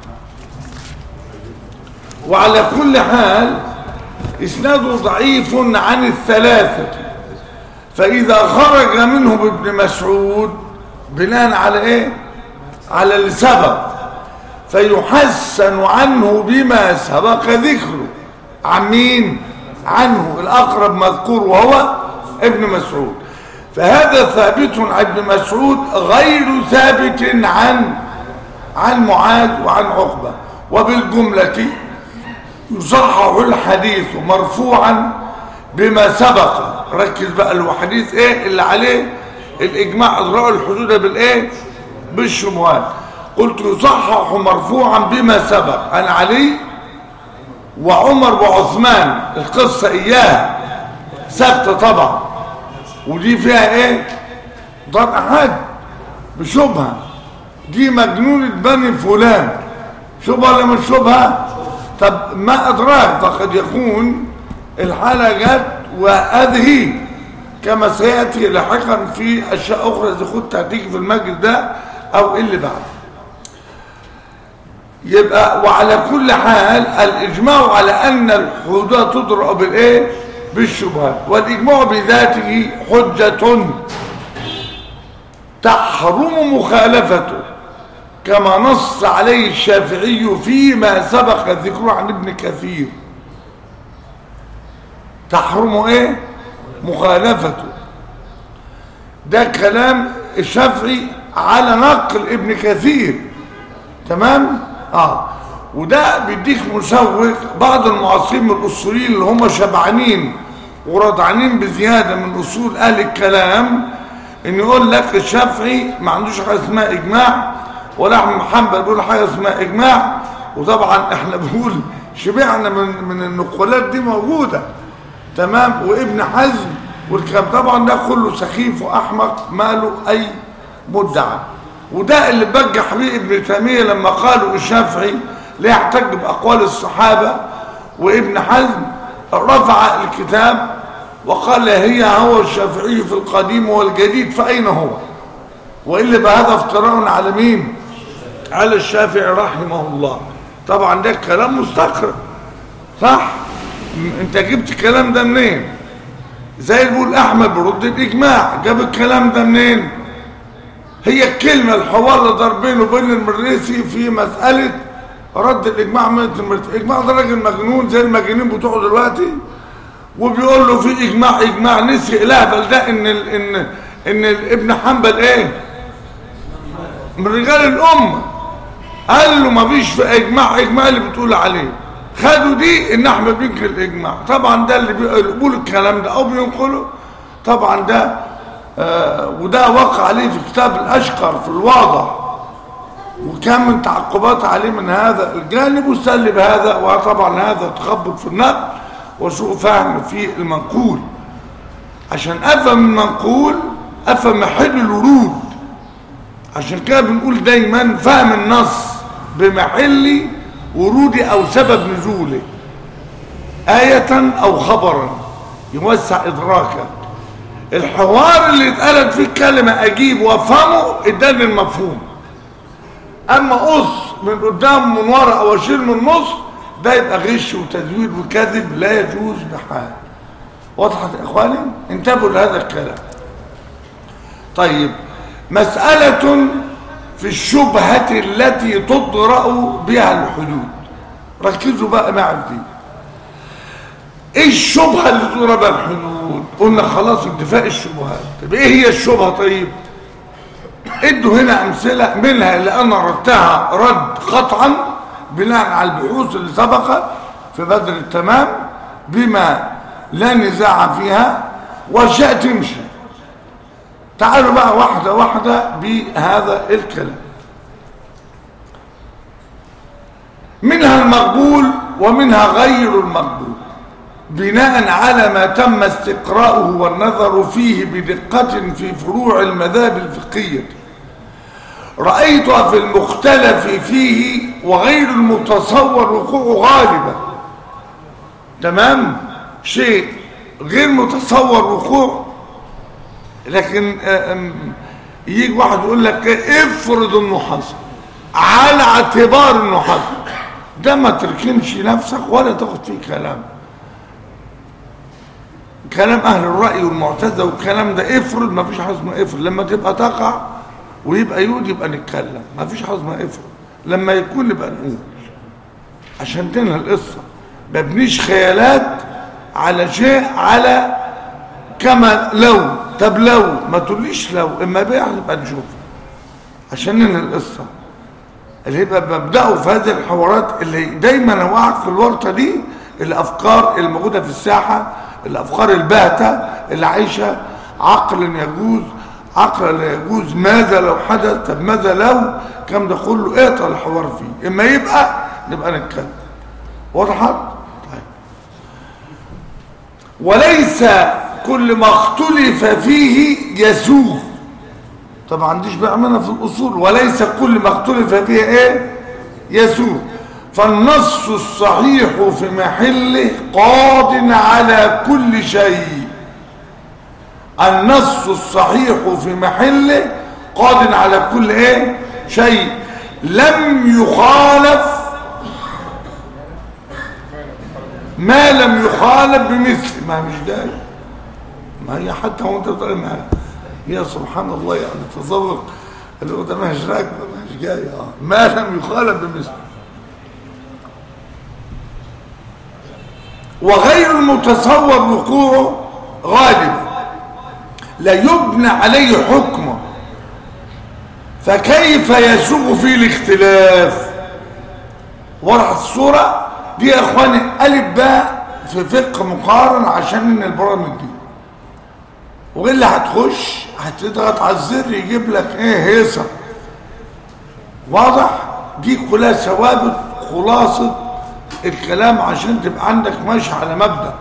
وعلى كل حال اسناده ضعيف عن الثلاثة فإذا خرج منه ابن مسعود بناء على ايه على اللي سبق فيحسن عنه بما سبق ذكره عن مين عنه الأقرب مذكور وهو ابن مسعود فهذا ثابت عن ابن مسعود غير ثابت عن عن معاذ وعن عقبة وبالجملة يصحح الحديث مرفوعا بما سبق ركز بقى الحديث ايه اللي عليه الاجماع اضراء الحدود بالايه بالشبهات قلت يصحح مرفوعا بما سبق عن علي وعمر وعثمان القصة اياها ثابتة طبعا ودي فيها ايه ضرب حد بشبهة دي مجنونة بني فلان شبهة ولا مش شبهة طب ما ادراك فقد يكون الحالة جت وهذه كما سيأتي لاحقا في أشياء أخرى إذا كنت هتيجي في المجلس ده أو اللي بعد يبقى وعلى كل حال الإجماع على أن الحدود تضرب بالإيه بالشبهات والإجماع بذاته حجة تحرم مخالفته كما نص عليه الشافعي فيما سبق ذكره عن ابن كثير تحرم ايه مخالفته ده كلام الشافعي على نقل ابن كثير تمام اه وده بيديك مسوق بعض المعاصرين من الاصوليين اللي هم شبعانين ورضعانين بزياده من اصول اهل الكلام ان يقول لك الشافعي ما عندوش حاجه اسمها اجماع ولا احمد محمد بيقول حاجه اسمها اجماع وطبعا احنا بنقول شبعنا من من النقولات دي موجوده تمام وابن حزم والكلام طبعا ده كله سخيف واحمق ما له اي مدعى وده اللي بجح بيه ابن تيميه لما قالوا الشافعي لا يحتج باقوال الصحابه وابن حزم رفع الكتاب وقال هي هو الشافعي في القديم والجديد فاين هو والا بهذا افتراء على مين على الشافعي رحمه الله طبعا ده كلام مستقر صح انت جبت الكلام ده منين زي اللي بيقول احمد برد الاجماع جاب الكلام ده منين هي الكلمه الحوار اللي دار بينه وبين المريسي في مساله رد الاجماع من المريسي الاجماع ده راجل مجنون زي المجانين بتوعه دلوقتي وبيقول له في اجماع اجماع نسي الاهبل ده ان ال ان ان ابن حنبل ايه من رجال الامه قال له ما فيش في اجماع اجماع اللي بتقول عليه خدوا دي ان احمد بينكر الاجماع طبعا ده اللي بيقول الكلام ده او بينقله طبعا ده آه وده وقع عليه في كتاب الاشقر في الواضح وكان من تعقبات عليه من هذا الجانب واستدل بهذا وطبعا هذا تخبط في النقل وسوء فهم في المنقول عشان افهم المنقول افهم محل الورود عشان كده بنقول دايما فهم النص بمحل ورودي او سبب نزوله آية او خبرا يوسع ادراكك الحوار اللي اتقالت فيه كلمة اجيب وافهمه اداني المفهوم اما قص من قدام من ورا او اشيل من النص ده يبقى غش وتزوير وكذب لا يجوز بحال وضحت يا اخواني انتبهوا لهذا الكلام طيب مسألة في الشبهة التي تطرأ بها الحدود ركزوا بقى معي في دي ايه الشبهة اللي تطرأ بها الحدود قلنا خلاص انتفاء الشبهات طب ايه هي الشبهة طيب ادوا هنا امثلة منها اللي انا ردتها رد قطعا بناء على البحوث اللي سبقت في بدر التمام بما لا نزاع فيها واشياء تمشي تعالوا بقى واحدة واحدة بهذا الكلام منها المقبول ومنها غير المقبول بناء على ما تم استقراؤه والنظر فيه بدقة في فروع المذاهب الفقهية رأيتها في المختلف فيه وغير المتصور وقوعه غالبا تمام شيء غير متصور وقوع لكن يجي واحد يقول لك افرض انه حصل على اعتبار انه حصل ده ما تركنش نفسك ولا تاخد فيه كلام كلام اهل الراي والمعتزله والكلام ده افرض ما فيش حظم افرض لما تبقى تقع ويبقى يود يبقى نتكلم ما فيش حظم افرض لما يكون نبقى نقول عشان تنهي القصه ما بنيش خيالات على شيء على كما لو طب لو ما تقوليش لو اما بيع نبقى نشوف عشان ننهي القصه اللي يبقى ببداه في هذه الحوارات اللي دايما اوقعك في الورطه دي الافكار الموجوده في الساحه الافكار الباهته اللي عايشه عقل يجوز عقل لا يجوز ماذا لو حدث طب ماذا لو كم ده كله اقطع الحوار فيه اما يبقى نبقى نتكلم وضحت طيب وليس كل ما اختلف فيه يسوغ طبعا عنديش بقى منها في الاصول وليس كل ما اختلف فيه ايه يسوغ فالنص الصحيح في محله قاض على كل شيء النص الصحيح في محله قاض على كل ايه شيء لم يخالف ما لم يخالف بمثل ما مش داعي ما هي حتى وانت بتقول ما هي سبحان الله يعني تذوق اللي هو ده مش راكبه مش جاي اه ما لم يخالف بمثل وغير المتصور وقوعه غالبا لا يبنى عليه حكمه فكيف يسوق فيه الاختلاف ورحت الصورة دي يا اخواني الف باء في فقه مقارن عشان ان البرامج دي والا هتخش هتضغط على الزر يجيب لك ايه هيصه واضح دي كلها ثوابت خلاصه الكلام عشان تبقى عندك ماشي على مبدا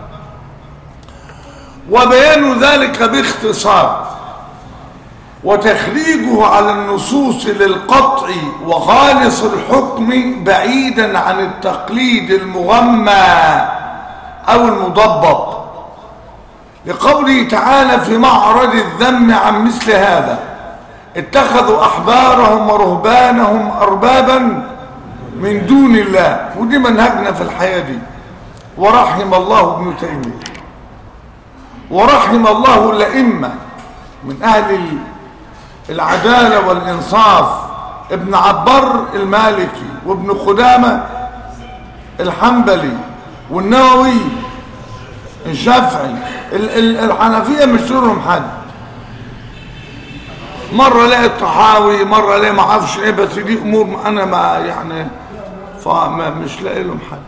وبيان ذلك باختصار وتخريجه على النصوص للقطع وخالص الحكم بعيدا عن التقليد المغمى او المضبط لقوله تعالى في معرض الذم عن مثل هذا اتخذوا احبارهم ورهبانهم اربابا من دون الله ودي منهجنا في الحياه دي ورحم الله ابن تيميه ورحم الله الائمه من اهل العداله والانصاف ابن عبر المالكي وابن قدامه الحنبلي والنووي الشافعي الحنفيه مش لهم حد مره الاقي الطحاوي مره الاقي ما اعرفش ايه بس دي امور انا ما يعني فما مش لاقي لهم حد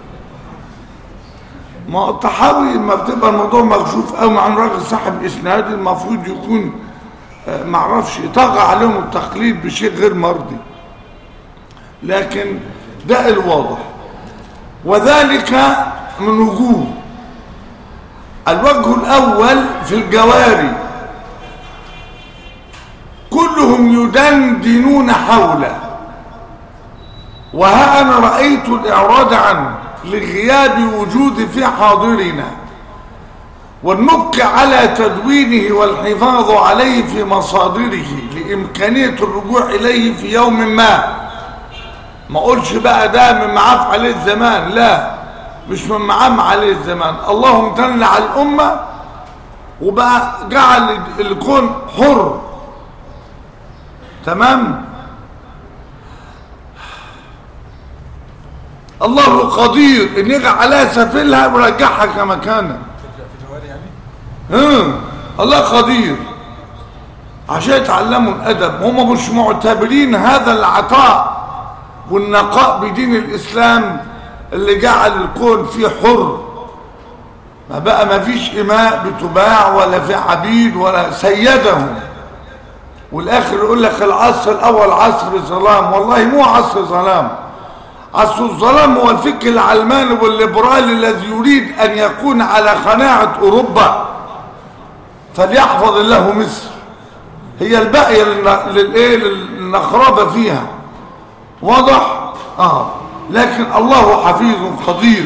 ما الطحاوي لما بتبقى الموضوع مكشوف قوي عن راجل صاحب اسناد المفروض يكون ما اعرفش طغى عليهم التقليد بشيء غير مرضي لكن ده الواضح وذلك من وجوه الوجه الأول في الجواري كلهم يدندنون حوله وها أنا رأيت الإعراض عنه لغياب وجود في حاضرنا والنبق على تدوينه والحفاظ عليه في مصادره لإمكانية الرجوع إليه في يوم ما ما أقولش بقى ده من معاف عليه الزمان لا مش من معام عليه الزمان الله امتن على الأمة وبقى جعل الكون حر تمام الله قدير ان يجعل عليها سفلها ويرجعها كما كانت في جواري يعني ها الله قدير عشان يتعلموا الادب هم مش معتبرين هذا العطاء والنقاء بدين الاسلام اللي جعل الكون فيه حر ما بقى ما فيش اماء بتباع ولا في عبيد ولا سيدهم والاخر يقول لك العصر الاول عصر ظلام والله مو عصر ظلام عصر الظلام هو الفكر العلماني والليبرالي الذي يريد ان يكون على قناعه اوروبا فليحفظ الله مصر هي الباقيه للن- للايه للنخربه فيها واضح اه لكن الله حفيظ قدير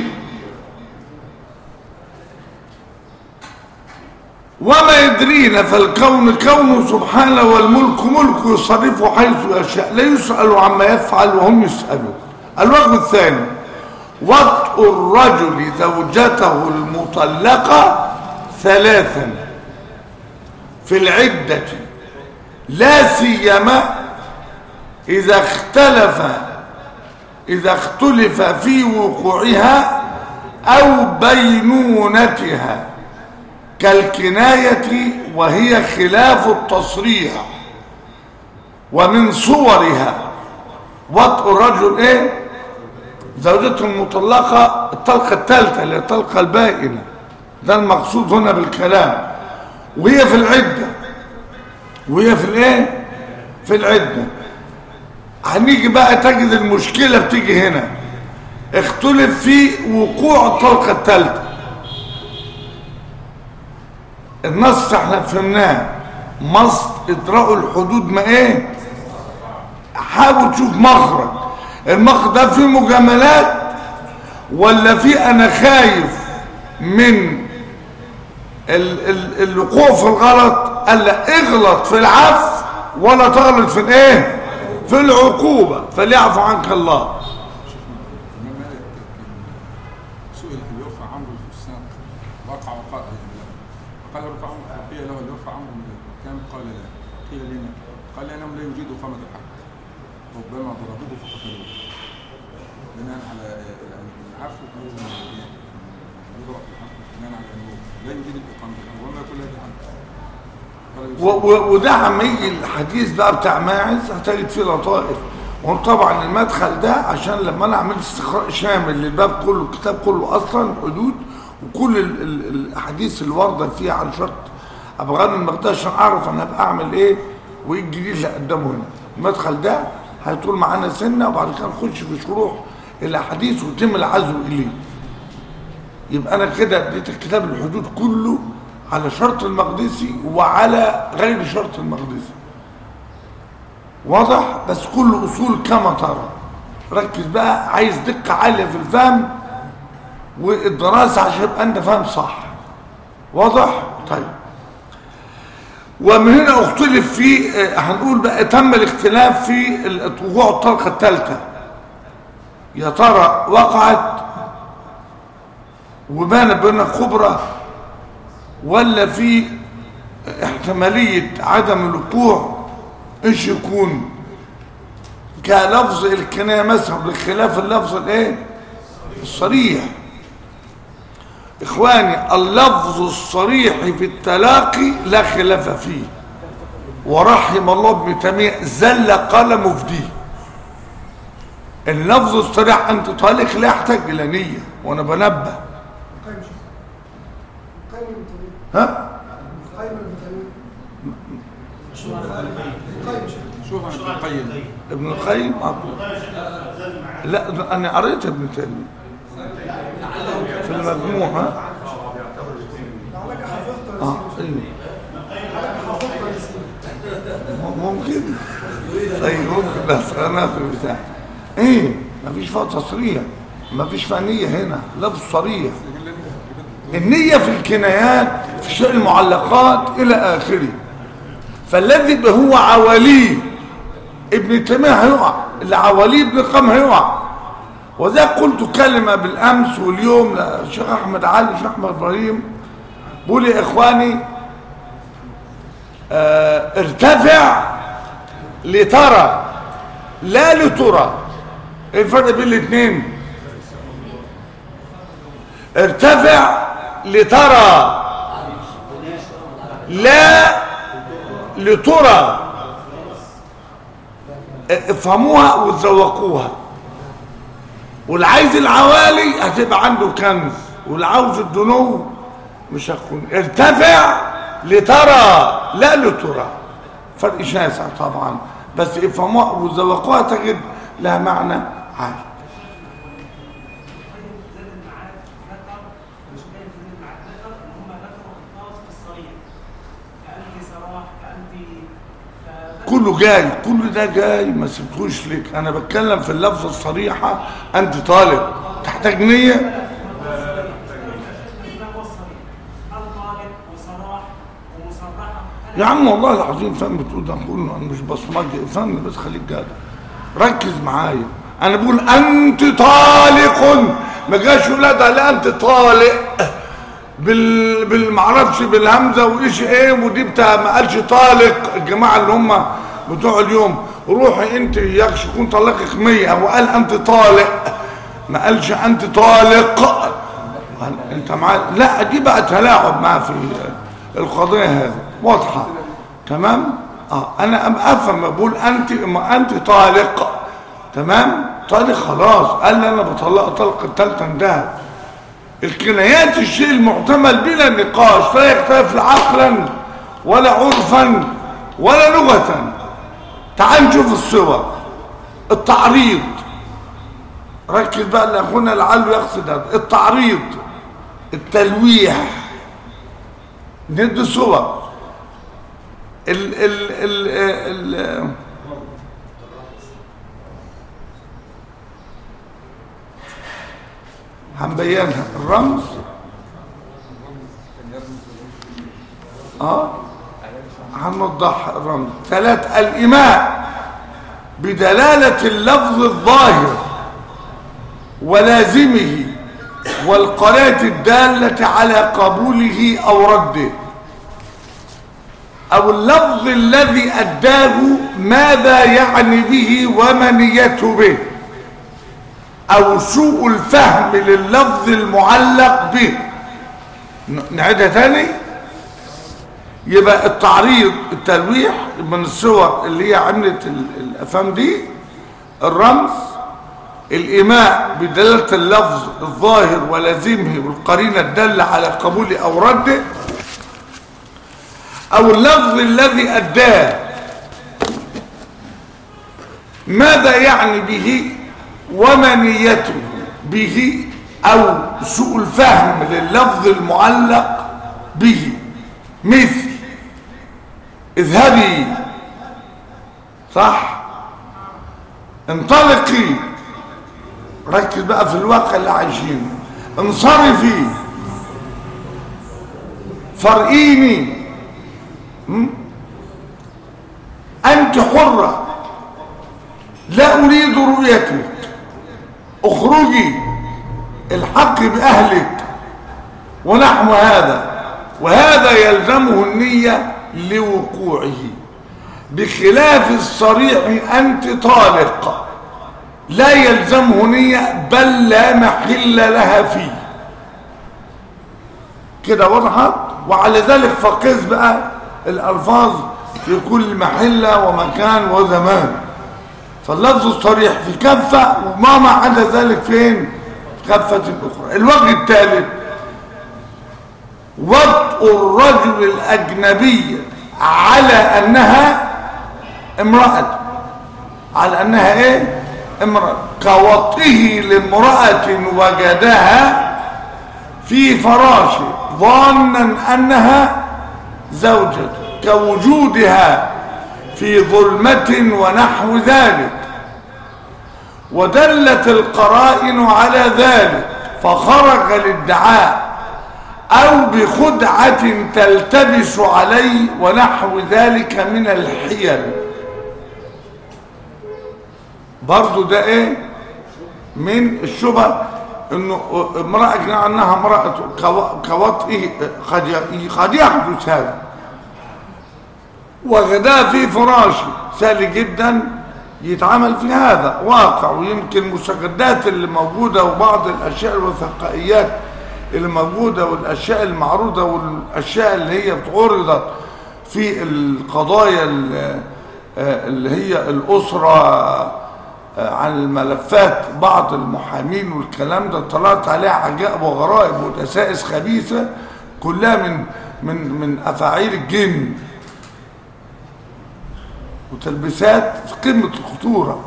وما يدرينا فالكون كون سبحانه والملك ملك يصرفه حيث يشاء لا يسأل عما يفعل وهم يسألون الوجه الثاني وطء الرجل زوجته المطلقة ثلاثا في العدة لا سيما إذا اختلف إذا اختلف في وقوعها أو بينونتها كالكناية وهي خلاف التصريح ومن صورها وطء الرجل ايه زوجته المطلقة الطلقة الثالثة اللي هي الطلقة البائنة ده المقصود هنا بالكلام وهي في العدة وهي في الايه في العدة هنيجي بقى تجد المشكلة بتيجي هنا اختلف في وقوع الطلقة الثالثة النص احنا فهمناه مصر ادراء الحدود ما ايه حاول تشوف مخرج المخرج ده فيه مجاملات ولا في انا خايف من ال ال الوقوع في الغلط قال لا اغلط في العفو ولا تغلط في الايه في العقوبة فليعفو عنك الله الإمام مالك كان سئل هل يرفع عمرو الفساق وقع وقال يعني فقال يرفع عمرو فقيل له هل يرفع عمرو من الحكام قال لا قيل لما قال لأنهم لا يجيدوا قامة الحق ربما ضربوه فقتلوه بناء على يعني العفو أو يضرب العفو بناء على أنه لا يجيد الإقامة الحق وما يكون هذا الحق قال و- و- وده عم يجي الحديث بقى بتاع ماعز هتجد فيه لطائف وطبعا المدخل ده عشان لما انا عملت استقراء شامل للباب كله الكتاب كله اصلا حدود وكل ال- ال- الاحاديث اللي وارده فيها عن شرط ابغان المقدار عشان اعرف انا هبقى اعمل ايه وايه الجديد اللي قدامه هنا المدخل ده هيطول معانا سنه وبعد كده نخش في شروح الاحاديث ويتم العزو اليه يبقى انا كده اديت الكتاب الحدود كله على شرط المقدسي وعلى غير شرط المقدسي واضح بس كل اصول كما ترى ركز بقى عايز دقه عاليه في الفهم والدراسه عشان يبقى انت فاهم صح واضح طيب ومن هنا اختلف في آه، هنقول بقى تم الاختلاف في ال- وقوع الطلقه الثالثه يا ترى وقعت وبان بين كبرى ولا في احتمالية عدم الوقوع ايش يكون كلفظ الكناية مثلا بخلاف اللفظ الايه الصريح اخواني اللفظ الصريح في التلاقي لا خلاف فيه ورحم الله ابن تيميه زل قلمه في دي اللفظ الصريح انت طالق لا يحتاج الى نيه وانا بنبه قيم شيخ قيم المتابعين ها قيم المتابعين قيم شيخ شوف عن ابن القيم ابن القيم أبو. لا ده انا قريت ابن تيميه في المجموع ها اه ايوه م- ممكن طيب ممكن بس انا في البتاع ايه مفيش فيها تصريح مفيش فيها نية هنا لفظ صريح النية في الكنايات في شيء المعلقات الى اخره فالذي هو عواليه ابن تيمية هيقع اللي عواليه ابن قام هيقع وذا قلت كلمة بالامس واليوم للشيخ احمد علي والشيخ احمد ابراهيم بقول يا اخواني آه ارتفع لترى لا لترى ايه الفرق بين الاثنين ارتفع لترى لا لترى افهموها وتذوقوها واللي عايز العوالي هتبقى عنده كنز واللي عاوز الدنو مش هتكون ارتفع لترى لا لترى فرق شاسع طبعا بس افهموها وتذوقوها تجد لها معنى عالي كله جاي كل ده جاي ما سبتوش لك انا بتكلم في اللفظ الصريحة انت طالب تحتاج نية يا عم والله العظيم فاهم بتقول ده كله انا مش بصمجي فاهم بس خليك جدع ركز معايا انا بقول انت طالق ما جاش يقول لا ده لا انت طالق بال بالمعرفش بالهمزه وايش ايه ودي بتاع ما قالش طالق الجماعه اللي هم بتوع اليوم روحي انت يكش يكون طلقك 100 هو قال انت طالق ما قالش انت طالق انت معايا لا دي بقى تلاعب معاه في القضيه هذه واضحه تمام اه انا أم افهم بقول انت ما انت طالق تمام طالق خلاص قال لي انا بطلق طلقه الثالثه انتهت الكنايات الشيء المعتمد بلا نقاش لا يختلف لا عقلا ولا عرفا ولا لغة تعال نشوف الصور التعريض ركز بقى لاخونا لعله يقصد هذا التعريض التلويح ندي صور ال ال ال ال هنبينها الرمز اه هنوضح الرمز ثلاث الإماء بدلالة اللفظ الظاهر ولازمه والقناة الدالة على قبوله أو رده أو اللفظ الذي أداه ماذا يعني به وما نيته به او سوء الفهم لللفظ المعلق به نعيدها تاني يبقى التعريض التلويح من الصور اللي هي عملت الافهام دي الرمز الايماء بدلاله اللفظ الظاهر ولازمه والقرينه الداله على قبوله او رده او اللفظ الذي اداه ماذا يعني به وما نيته به او سوء الفهم لللفظ المعلق به مثل اذهبي صح انطلقي ركز بقى في الواقع اللي عايشينه انصرفي فرقيني انت حره لا اريد رؤيتك اخرجي الحق باهلك ونحو هذا وهذا يلزمه النية لوقوعه بخلاف الصريح أنت طالق لا يلزمه نية بل لا محل لها فيه كده وضحت وعلى ذلك فقس بقى الألفاظ في كل محلة ومكان وزمان فاللفظ الصريح في كفة وما ما عدا ذلك فين في كفة أخرى الوجه الثالث وطء الرجل الأجنبي على أنها امرأة على أنها إيه امرأة كوطئه لامرأة وجدها في فراشه ظانا أنها زوجته كوجودها في ظلمة ونحو ذلك ودلت القرائن على ذلك فخرج للدعاء أو بخدعة تلتبس عليه ونحو ذلك من الحيل برضو ده ايه من الشبه انه امرأة كان عنها امرأة كو- كوطئه قد ي- قد يحدث هذا وغدا في فراشه سهل جدا يتعامل في هذا واقع ويمكن المستجدات اللي موجودة وبعض الأشياء الوثائقيات اللي موجودة والأشياء المعروضة والأشياء اللي هي بتعرضت في القضايا ال- آه، اللي هي الأسرة آه، عن الملفات بعض المحامين والكلام ده طلعت عليها عجائب وغرائب ودسائس خبيثة كلها من من من أفاعيل الجن وتلبيسات في قمة الخطورة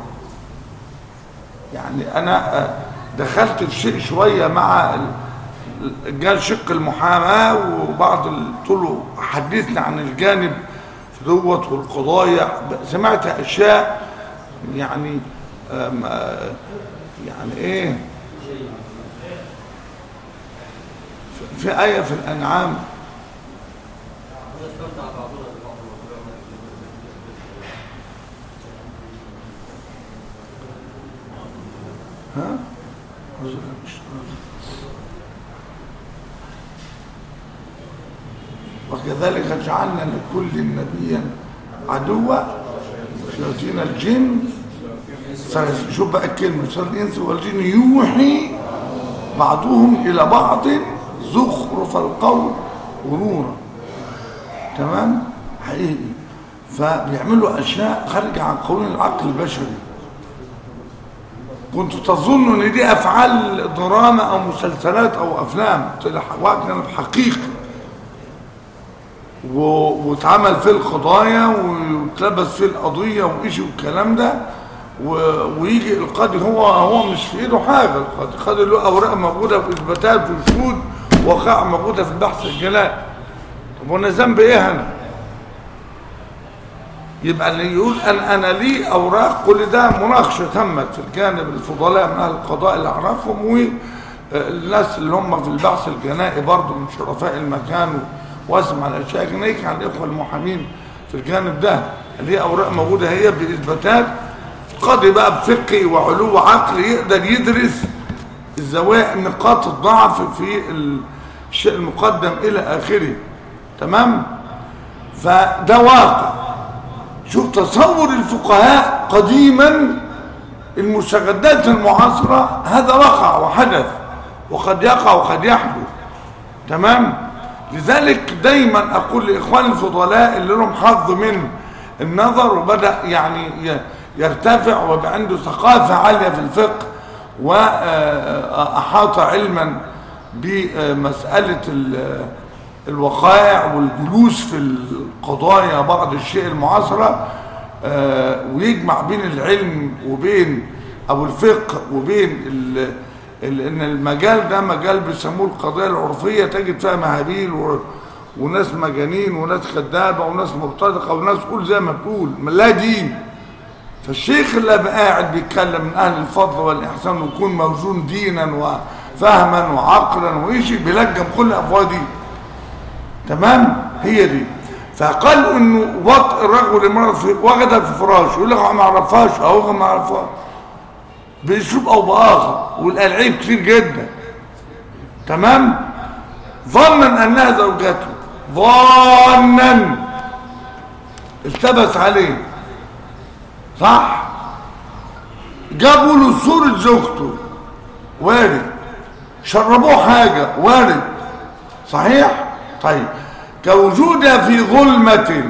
يعني أنا آه، دخلت في شيء شوية مع ال- ال- جال شق المحاماة وبعض ال- قلت له حدثنا عن الجانب في دوت والقضايا سمعت أشياء يعني آم، آه، يعني إيه في- في آية في الأنعام ها وكذلك جعلنا لكل نبي عدوا شياطين الجن سر- شوف بقى الكلمة شر الإنس والجن يوحي بعضهم إلى بعض زخرف القول غرورا تمام حقيقي فبيعملوا أشياء خارجة عن قانون العقل البشري كنت تظن ان دي افعال دراما او مسلسلات او افلام طلع واقع حقيقي و- واتعمل فيه القضايا واتلبس فيه القضية وإيش والكلام ده و- ويجي القاضي هو هو مش في ايده حاجة القاضي القاضي له اوراق موجودة في اثباتات وشهود وقائع موجودة في البحث الجنائي طب وانا ذنبي ايه انا؟ يبقى اللي يقول انا انا لي اوراق كل ده مناقشه تمت في الجانب الفضلاء من اهل القضاء اللي اعرفهم والناس اللي هم في البحث الجنائي برضه من شرفاء المكان واسمع الاشياء جنائك عن الاخوه المحامين في الجانب ده اللي هي اوراق موجوده هي باثباتات قاضي بقى بفقه وعلو عقل يقدر يدرس الزوايا نقاط الضعف في الشيء المقدم الى اخره تمام فده واقع شوف تصور الفقهاء قديما المستجدات المعاصرة هذا وقع وحدث وقد يقع وقد يحدث تمام لذلك دايما أقول لإخوان الفضلاء اللي لهم حظ من النظر وبدأ يعني ي- يرتفع ويبقى عنده ثقافة عالية في الفقه وأحاط علما بمسألة ال- الوقائع والجلوس في القضايا بعض الشيء المعاصرة آه، ويجمع بين العلم وبين أو الفقه وبين ال- ال- ان المجال ده مجال بيسموه القضايا العرفية تجد فيها مهابيل و- وناس مجانين وناس خدابة وناس مرتزقة وناس قول زي ما تقول لا دين فالشيخ اللي بقى قاعد بيتكلم من اهل الفضل والاحسان ويكون موزون دينا وفهما وعقلا وإيش بيلجم كل افواه دي تمام هي دي فقال انه وطء الرجل المرأة في وجدها في فراشه يقول لك أنا ما اعرفهاش اهو ما اعرفهاش باسلوب او باخر والالعاب كتير جدا تمام ظنا انها زوجته ظنا التبس عليه صح جابوا له صورة زوجته وارد شربوه حاجة وارد صحيح طيب كوجودها في ظلمة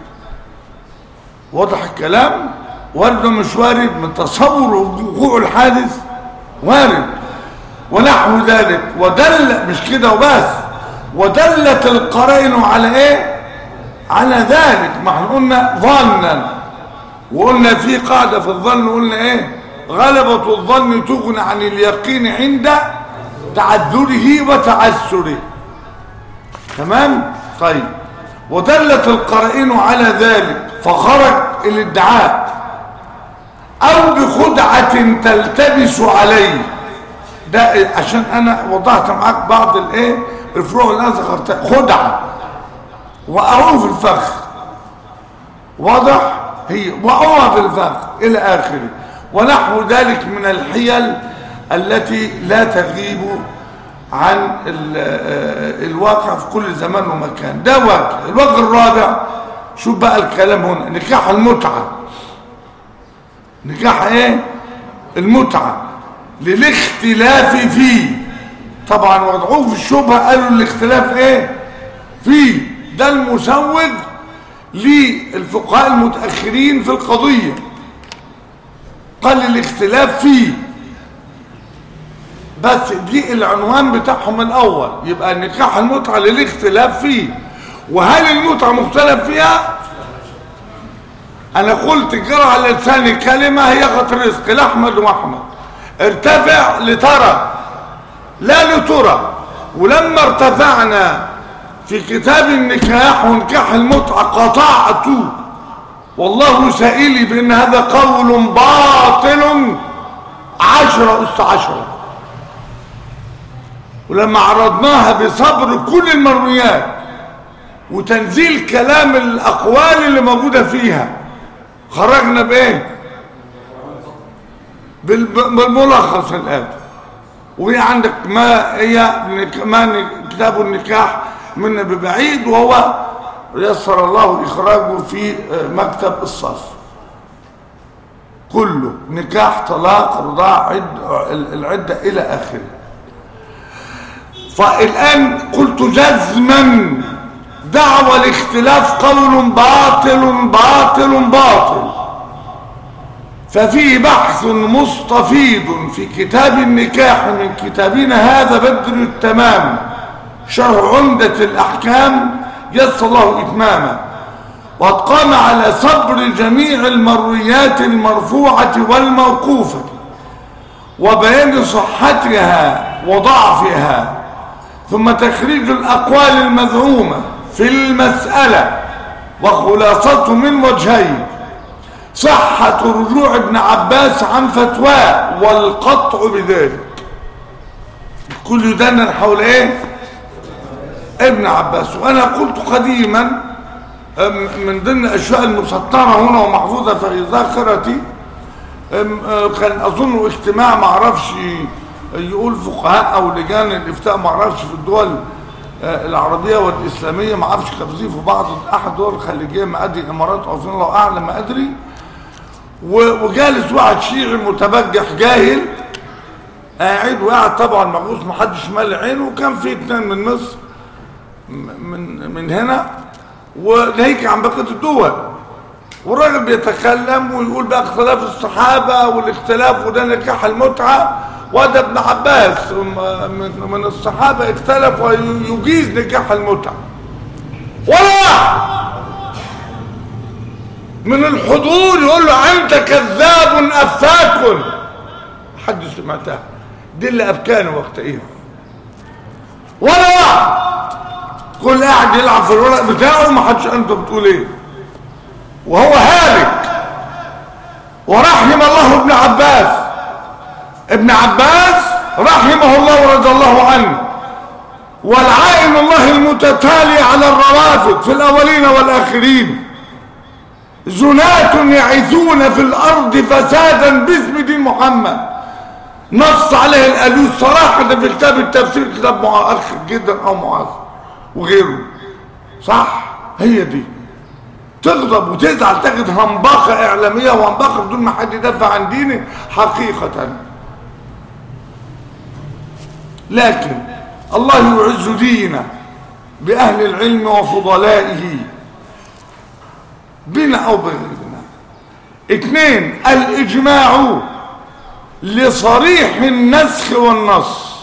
واضح الكلام وارد ولا مش وارد من تصور وقوع الحادث وارد ونحو ذلك ودل مش كده وبس ودلت القرائن على ايه على ذلك ما احنا قلنا ظنا وقلنا في قاعدة في الظن قلنا ايه غلبة الظن تغني عن اليقين عند تعذره وتعسره تمام طيب ودلت القرائن على ذلك فخرج الادعاء او بخدعة تلتبس عليه ده عشان انا وضحت معاك بعض الايه الفروع اللي انا ذكرتها خدعة وقعوه في الفخ واضح هي وقعوها في الفخ الى اخره ونحو ذلك من الحيل التي لا تغيب عن ال- آه، الواقع في كل زمان ومكان ده وجه الوجه الرابع شوف بقى الكلام هنا نكاح المتعة نكاح ايه المتعة للاختلاف فيه طبعا وضعوه في الشبهة قالوا الاختلاف ايه فيه ده المسوغ للفقهاء المتأخرين في القضية قال الاختلاف فيه بس دي العنوان بتاعهم الاول يبقى نكاح المتعة للاختلاف فيه وهل المتعة مختلف فيها انا قلت جرى على لساني كلمة هي خط رزق لاحمد واحمد ارتفع لترى لا لترى ولما ارتفعنا في كتاب النكاح ونكاح المتعة قطعت والله سائلي بان هذا قول باطل عشرة أس عشرة ولما عرضناها بصبر كل المرويات وتنزيل كلام الأقوال اللي موجودة فيها خرجنا بإيه بالب- بالملخص الآن وهي عندك ما هي نك- ما ن- كتاب النكاح من ببعيد وهو يسر الله إخراجه في آه، مكتب الصف كله نكاح طلاق رضاع عد العدة إلى آخره فالآن قلت جزما دعوى الاختلاف قول باطل باطل باطل ففيه بحث مستفيض في كتاب النكاح من كتابنا هذا بدر التمام شرح عمدة الأحكام يسر الله إتمامه وقد قام على صبر جميع المرويات المرفوعة والموقوفة وبيان صحتها وضعفها ثم تخريج الأقوال المذعومة في المسألة وخلاصته من وجهين صحة رجوع ابن عباس عن فتواه والقطع بذلك كل ده حول ايه ابن عباس وانا قلت قديما أم- من ضمن الاشياء المسطرة هنا ومحفوظة في ذاكرتي أم، آه، كان اظن اجتماع معرفش يقول فقهاء او لجان الافتاء معرفش في الدول آه، العربية والاسلامية معرفش كان في بعض احد الدول الخليجية ما ادري الامارات اظن الله اعلم ما ادري و- وجالس واحد شيعي متبجح جاهل قاعد وقاعد طبعا مغوص محدش مال عينه وكان في اتنين من مصر م- من من هنا وناهيك عن بقيه الدول والراجل بيتكلم ويقول بقى اختلاف الصحابه والاختلاف وده نكاح المتعه وده ابن عباس م- من من الصحابه اختلف ويجيز نكاح المتعه ولا واحد من الحضور يقول له انت كذاب افاك حد سمعتها دي اللي ابكاني وقتئذ ولا واحد كل قاعد يلعب في الورق بتاعه ما حدش انت بتقول ايه وهو هالك ورحم الله ابن عباس ابن عباس رحمه الله ورضي الله عنه والعائن الله المتتالي على الروافد في الاولين والاخرين زنات يعثون في الارض فسادا باسم دين محمد نص عليه الالوس صراحه في كتاب التفسير كتاب مؤخر جدا او معاصر وغيره صح هي دي تغضب وتزعل تجد همبخه اعلاميه وهمبخه بدون ما حد يدافع عن دينه حقيقه لكن الله يعز دينه باهل العلم وفضلائه بنا او بغيرنا اثنين الاجماع لصريح النسخ والنص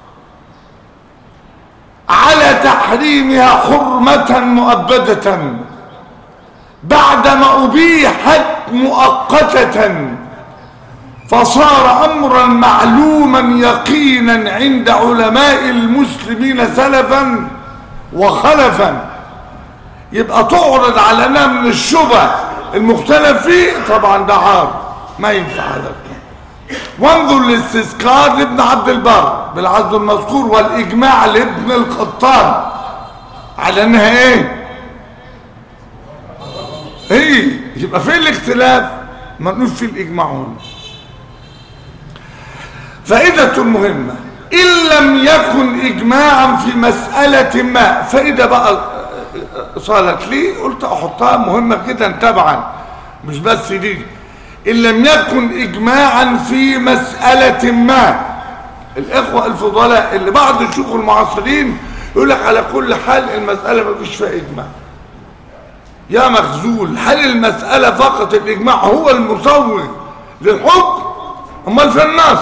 على تحريمها حرمة مؤبدة بعدما أبيحت مؤقتة فصار أمرا معلوما يقينا عند علماء المسلمين سلفا وخلفا يبقى تعرض على انها من الشبه المختلف فيه طبعا ده عار ما ينفع هذا وانظر الاستذكار لابن عبد البر بالعزل المذكور والاجماع لابن القطان على انها ايه هي يبقى فين الاختلاف ما نقول في الاجماع هنا فائدة مهمة إن لم يكن إجماعا في مسألة ما فائدة بقى صارت لي قلت أحطها مهمة جدا طبعا مش بس دي إن لم يكن إجماعا في مسألة ما الإخوة الفضلاء اللي بعض الشيوخ المعاصرين يقول لك على كل حال المسألة ما فيش فيها إجماع يا مخزول هل المسألة فقط الإجماع هو المصور للحكم أمال في النص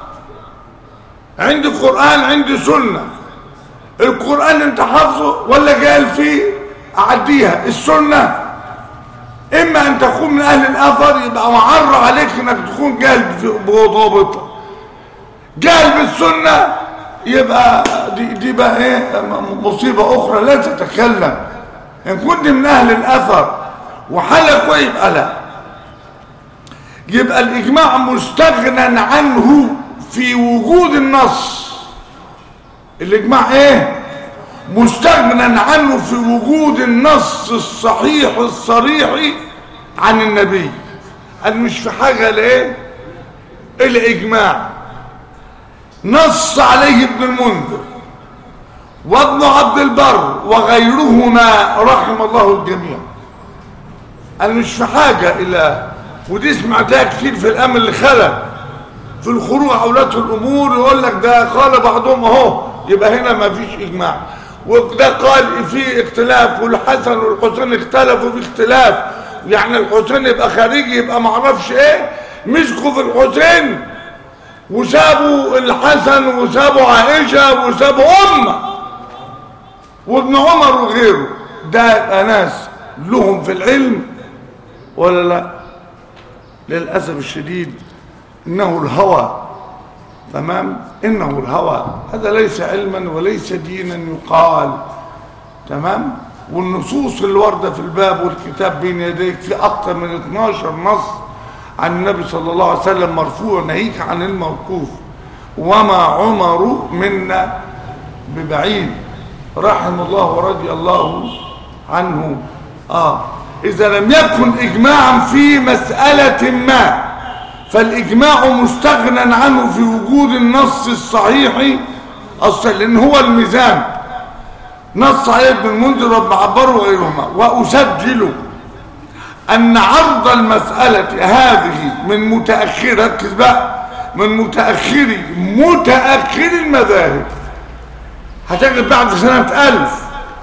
عندي قرآن عندي سنة القرآن انت حافظه ولا قال فيه أعديها السنة إما أن تكون من أهل الأثر يبقى معر عليك أنك تكون جاهل بضابطها جاهل بالسنة يبقى دي, دي بقى إيه مصيبة أخرى لا تتكلم إن كنت من أهل الأثر وحلقوا يبقى لا يبقى الإجماع مستغنى عنه في وجود النص الإجماع إيه مستغنى عنه في وجود النص الصحيح الصريح عن النبي أنا مش في حاجة لإيه الإجماع نص عليه ابن المنذر وابن عبد البر وغيرهما رحم الله الجميع انا مش في حاجة الى ودي سمعتها كتير في الامر اللي خلق في الخروج اولاد الامور يقول لك ده قال بعضهم اهو يبقى هنا ما فيش اجماع وده قال في اختلاف والحسن والحسين اختلفوا في اختلاف يعني الحسين يبقى خارجي يبقى معرفش ايه مسكوا في الحسين وسابوا الحسن وسابوا عائشة وسابوا امه وابن عمر وغيره ده ناس لهم في العلم ولا لا للأسف الشديد إنه الهوى تمام إنه الهوى هذا ليس علما وليس دينا يقال تمام والنصوص اللي واردة في الباب والكتاب بين يديك في أكثر من 12 نص عن النبي صلى الله عليه وسلم مرفوع ناهيك عن الموقوف وما عمر منا ببعيد رحم الله ورضي الله عنه آه إذا لم يكن إجماعا في مسألة ما فالإجماع مستغنى عنه في وجود النص الصحيح أصلا لأن هو الميزان نص عليه ابن المنذر وابن عبار وغيرهما وأسجل أن عرض المسألة هذه من متأخر ركز بقى من متأخري متأخر المذاهب هتجد بعد سنة ألف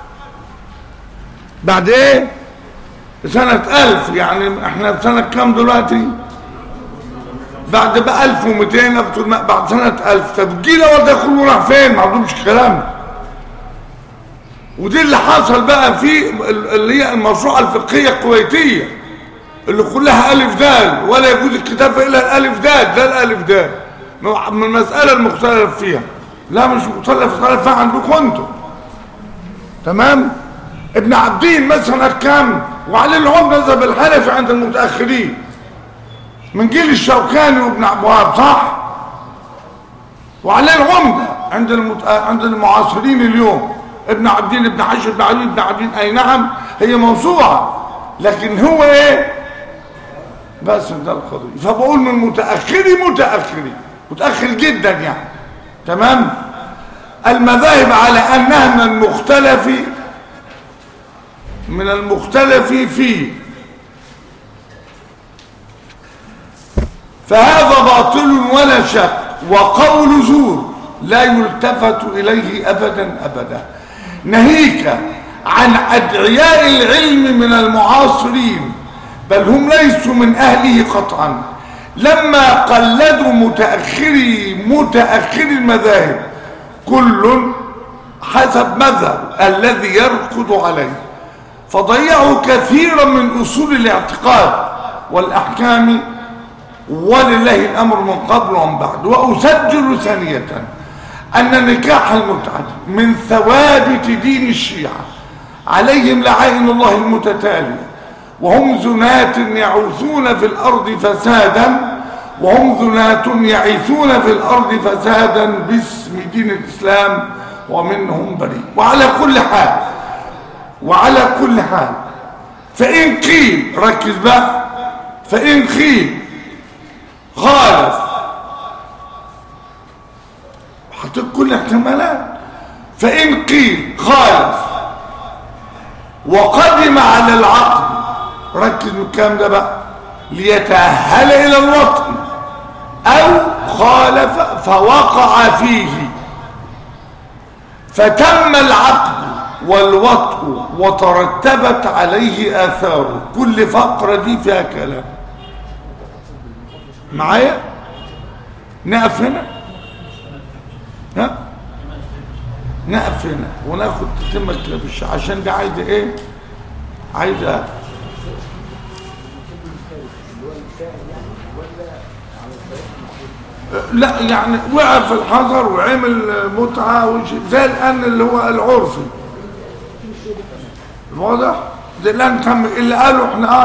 بعد ايه سنة ألف يعني احنا في سنة كام دلوقتي بعد بقى ألف ومتين بعد سنة ألف طب جيل ده كله راح فين ما عندهمش كلام ودي اللي حصل بقى في اللي هي المشروع الفقهية الكويتية اللي كلها ألف دال ولا يجوز الكتابة إلا الألف دال ده الألف دال من المسألة المختلف فيها لا مش مختلف مختلف فيها عندكم انتم تمام ابن عبدين مثلا كام وعلي العمر نذهب الحنفي عند المتأخرين من جيل الشوكاني وابن عبواب صح وعلي العمدة عند المت... عند المعاصرين اليوم ابن عبدين ابن عشر ابن علي ابن عبدين اي نعم هي موسوعة لكن هو ايه بس ده القضية فبقول من متأخري متأخري متأخر جدا يعني تمام المذاهب على أنها من المختلف من المختلف فيه فهذا باطل ولا شك وقول زور لا يلتفت إليه أبدا أبدا نهيك عن أدعياء العلم من المعاصرين بل هم ليسوا من أهله قطعا لما قلدوا متأخري متأخري المذاهب كل حسب مذهب الذي يركض عليه فضيعوا كثيرا من أصول الاعتقاد والأحكام ولله الأمر من قبل ومن بعد وأسجل ثانية أن نكاح المتعة من ثوابت دين الشيعة عليهم لعائن الله المتتالية وهم زنات يعوثون في الأرض فسادا وهم زنات يعيثون في الأرض فسادا باسم دين الإسلام ومنهم بريء وعلى كل حال وعلى كل حال فإن قيل ركز بقى فإن قيل خالف حطيت كل احتمالات فإن قيل خالف وقدم على العقد ركز من الكلام ده بقى ليتأهل إلى الوطن أو خالف فوقع فيه فتم العقد والوطء وترتبت عليه آثاره كل فقرة دي فيها كلام معايا نقف هنا ها نقف هنا وناخد تتمة كده بالش- عشان ده عايزه ايه عايزه لا يعني وقع في الحذر وعمل متعة وشيء زي الآن اللي هو العرفي واضح؟ ده الآن تم اللي قالوا احنا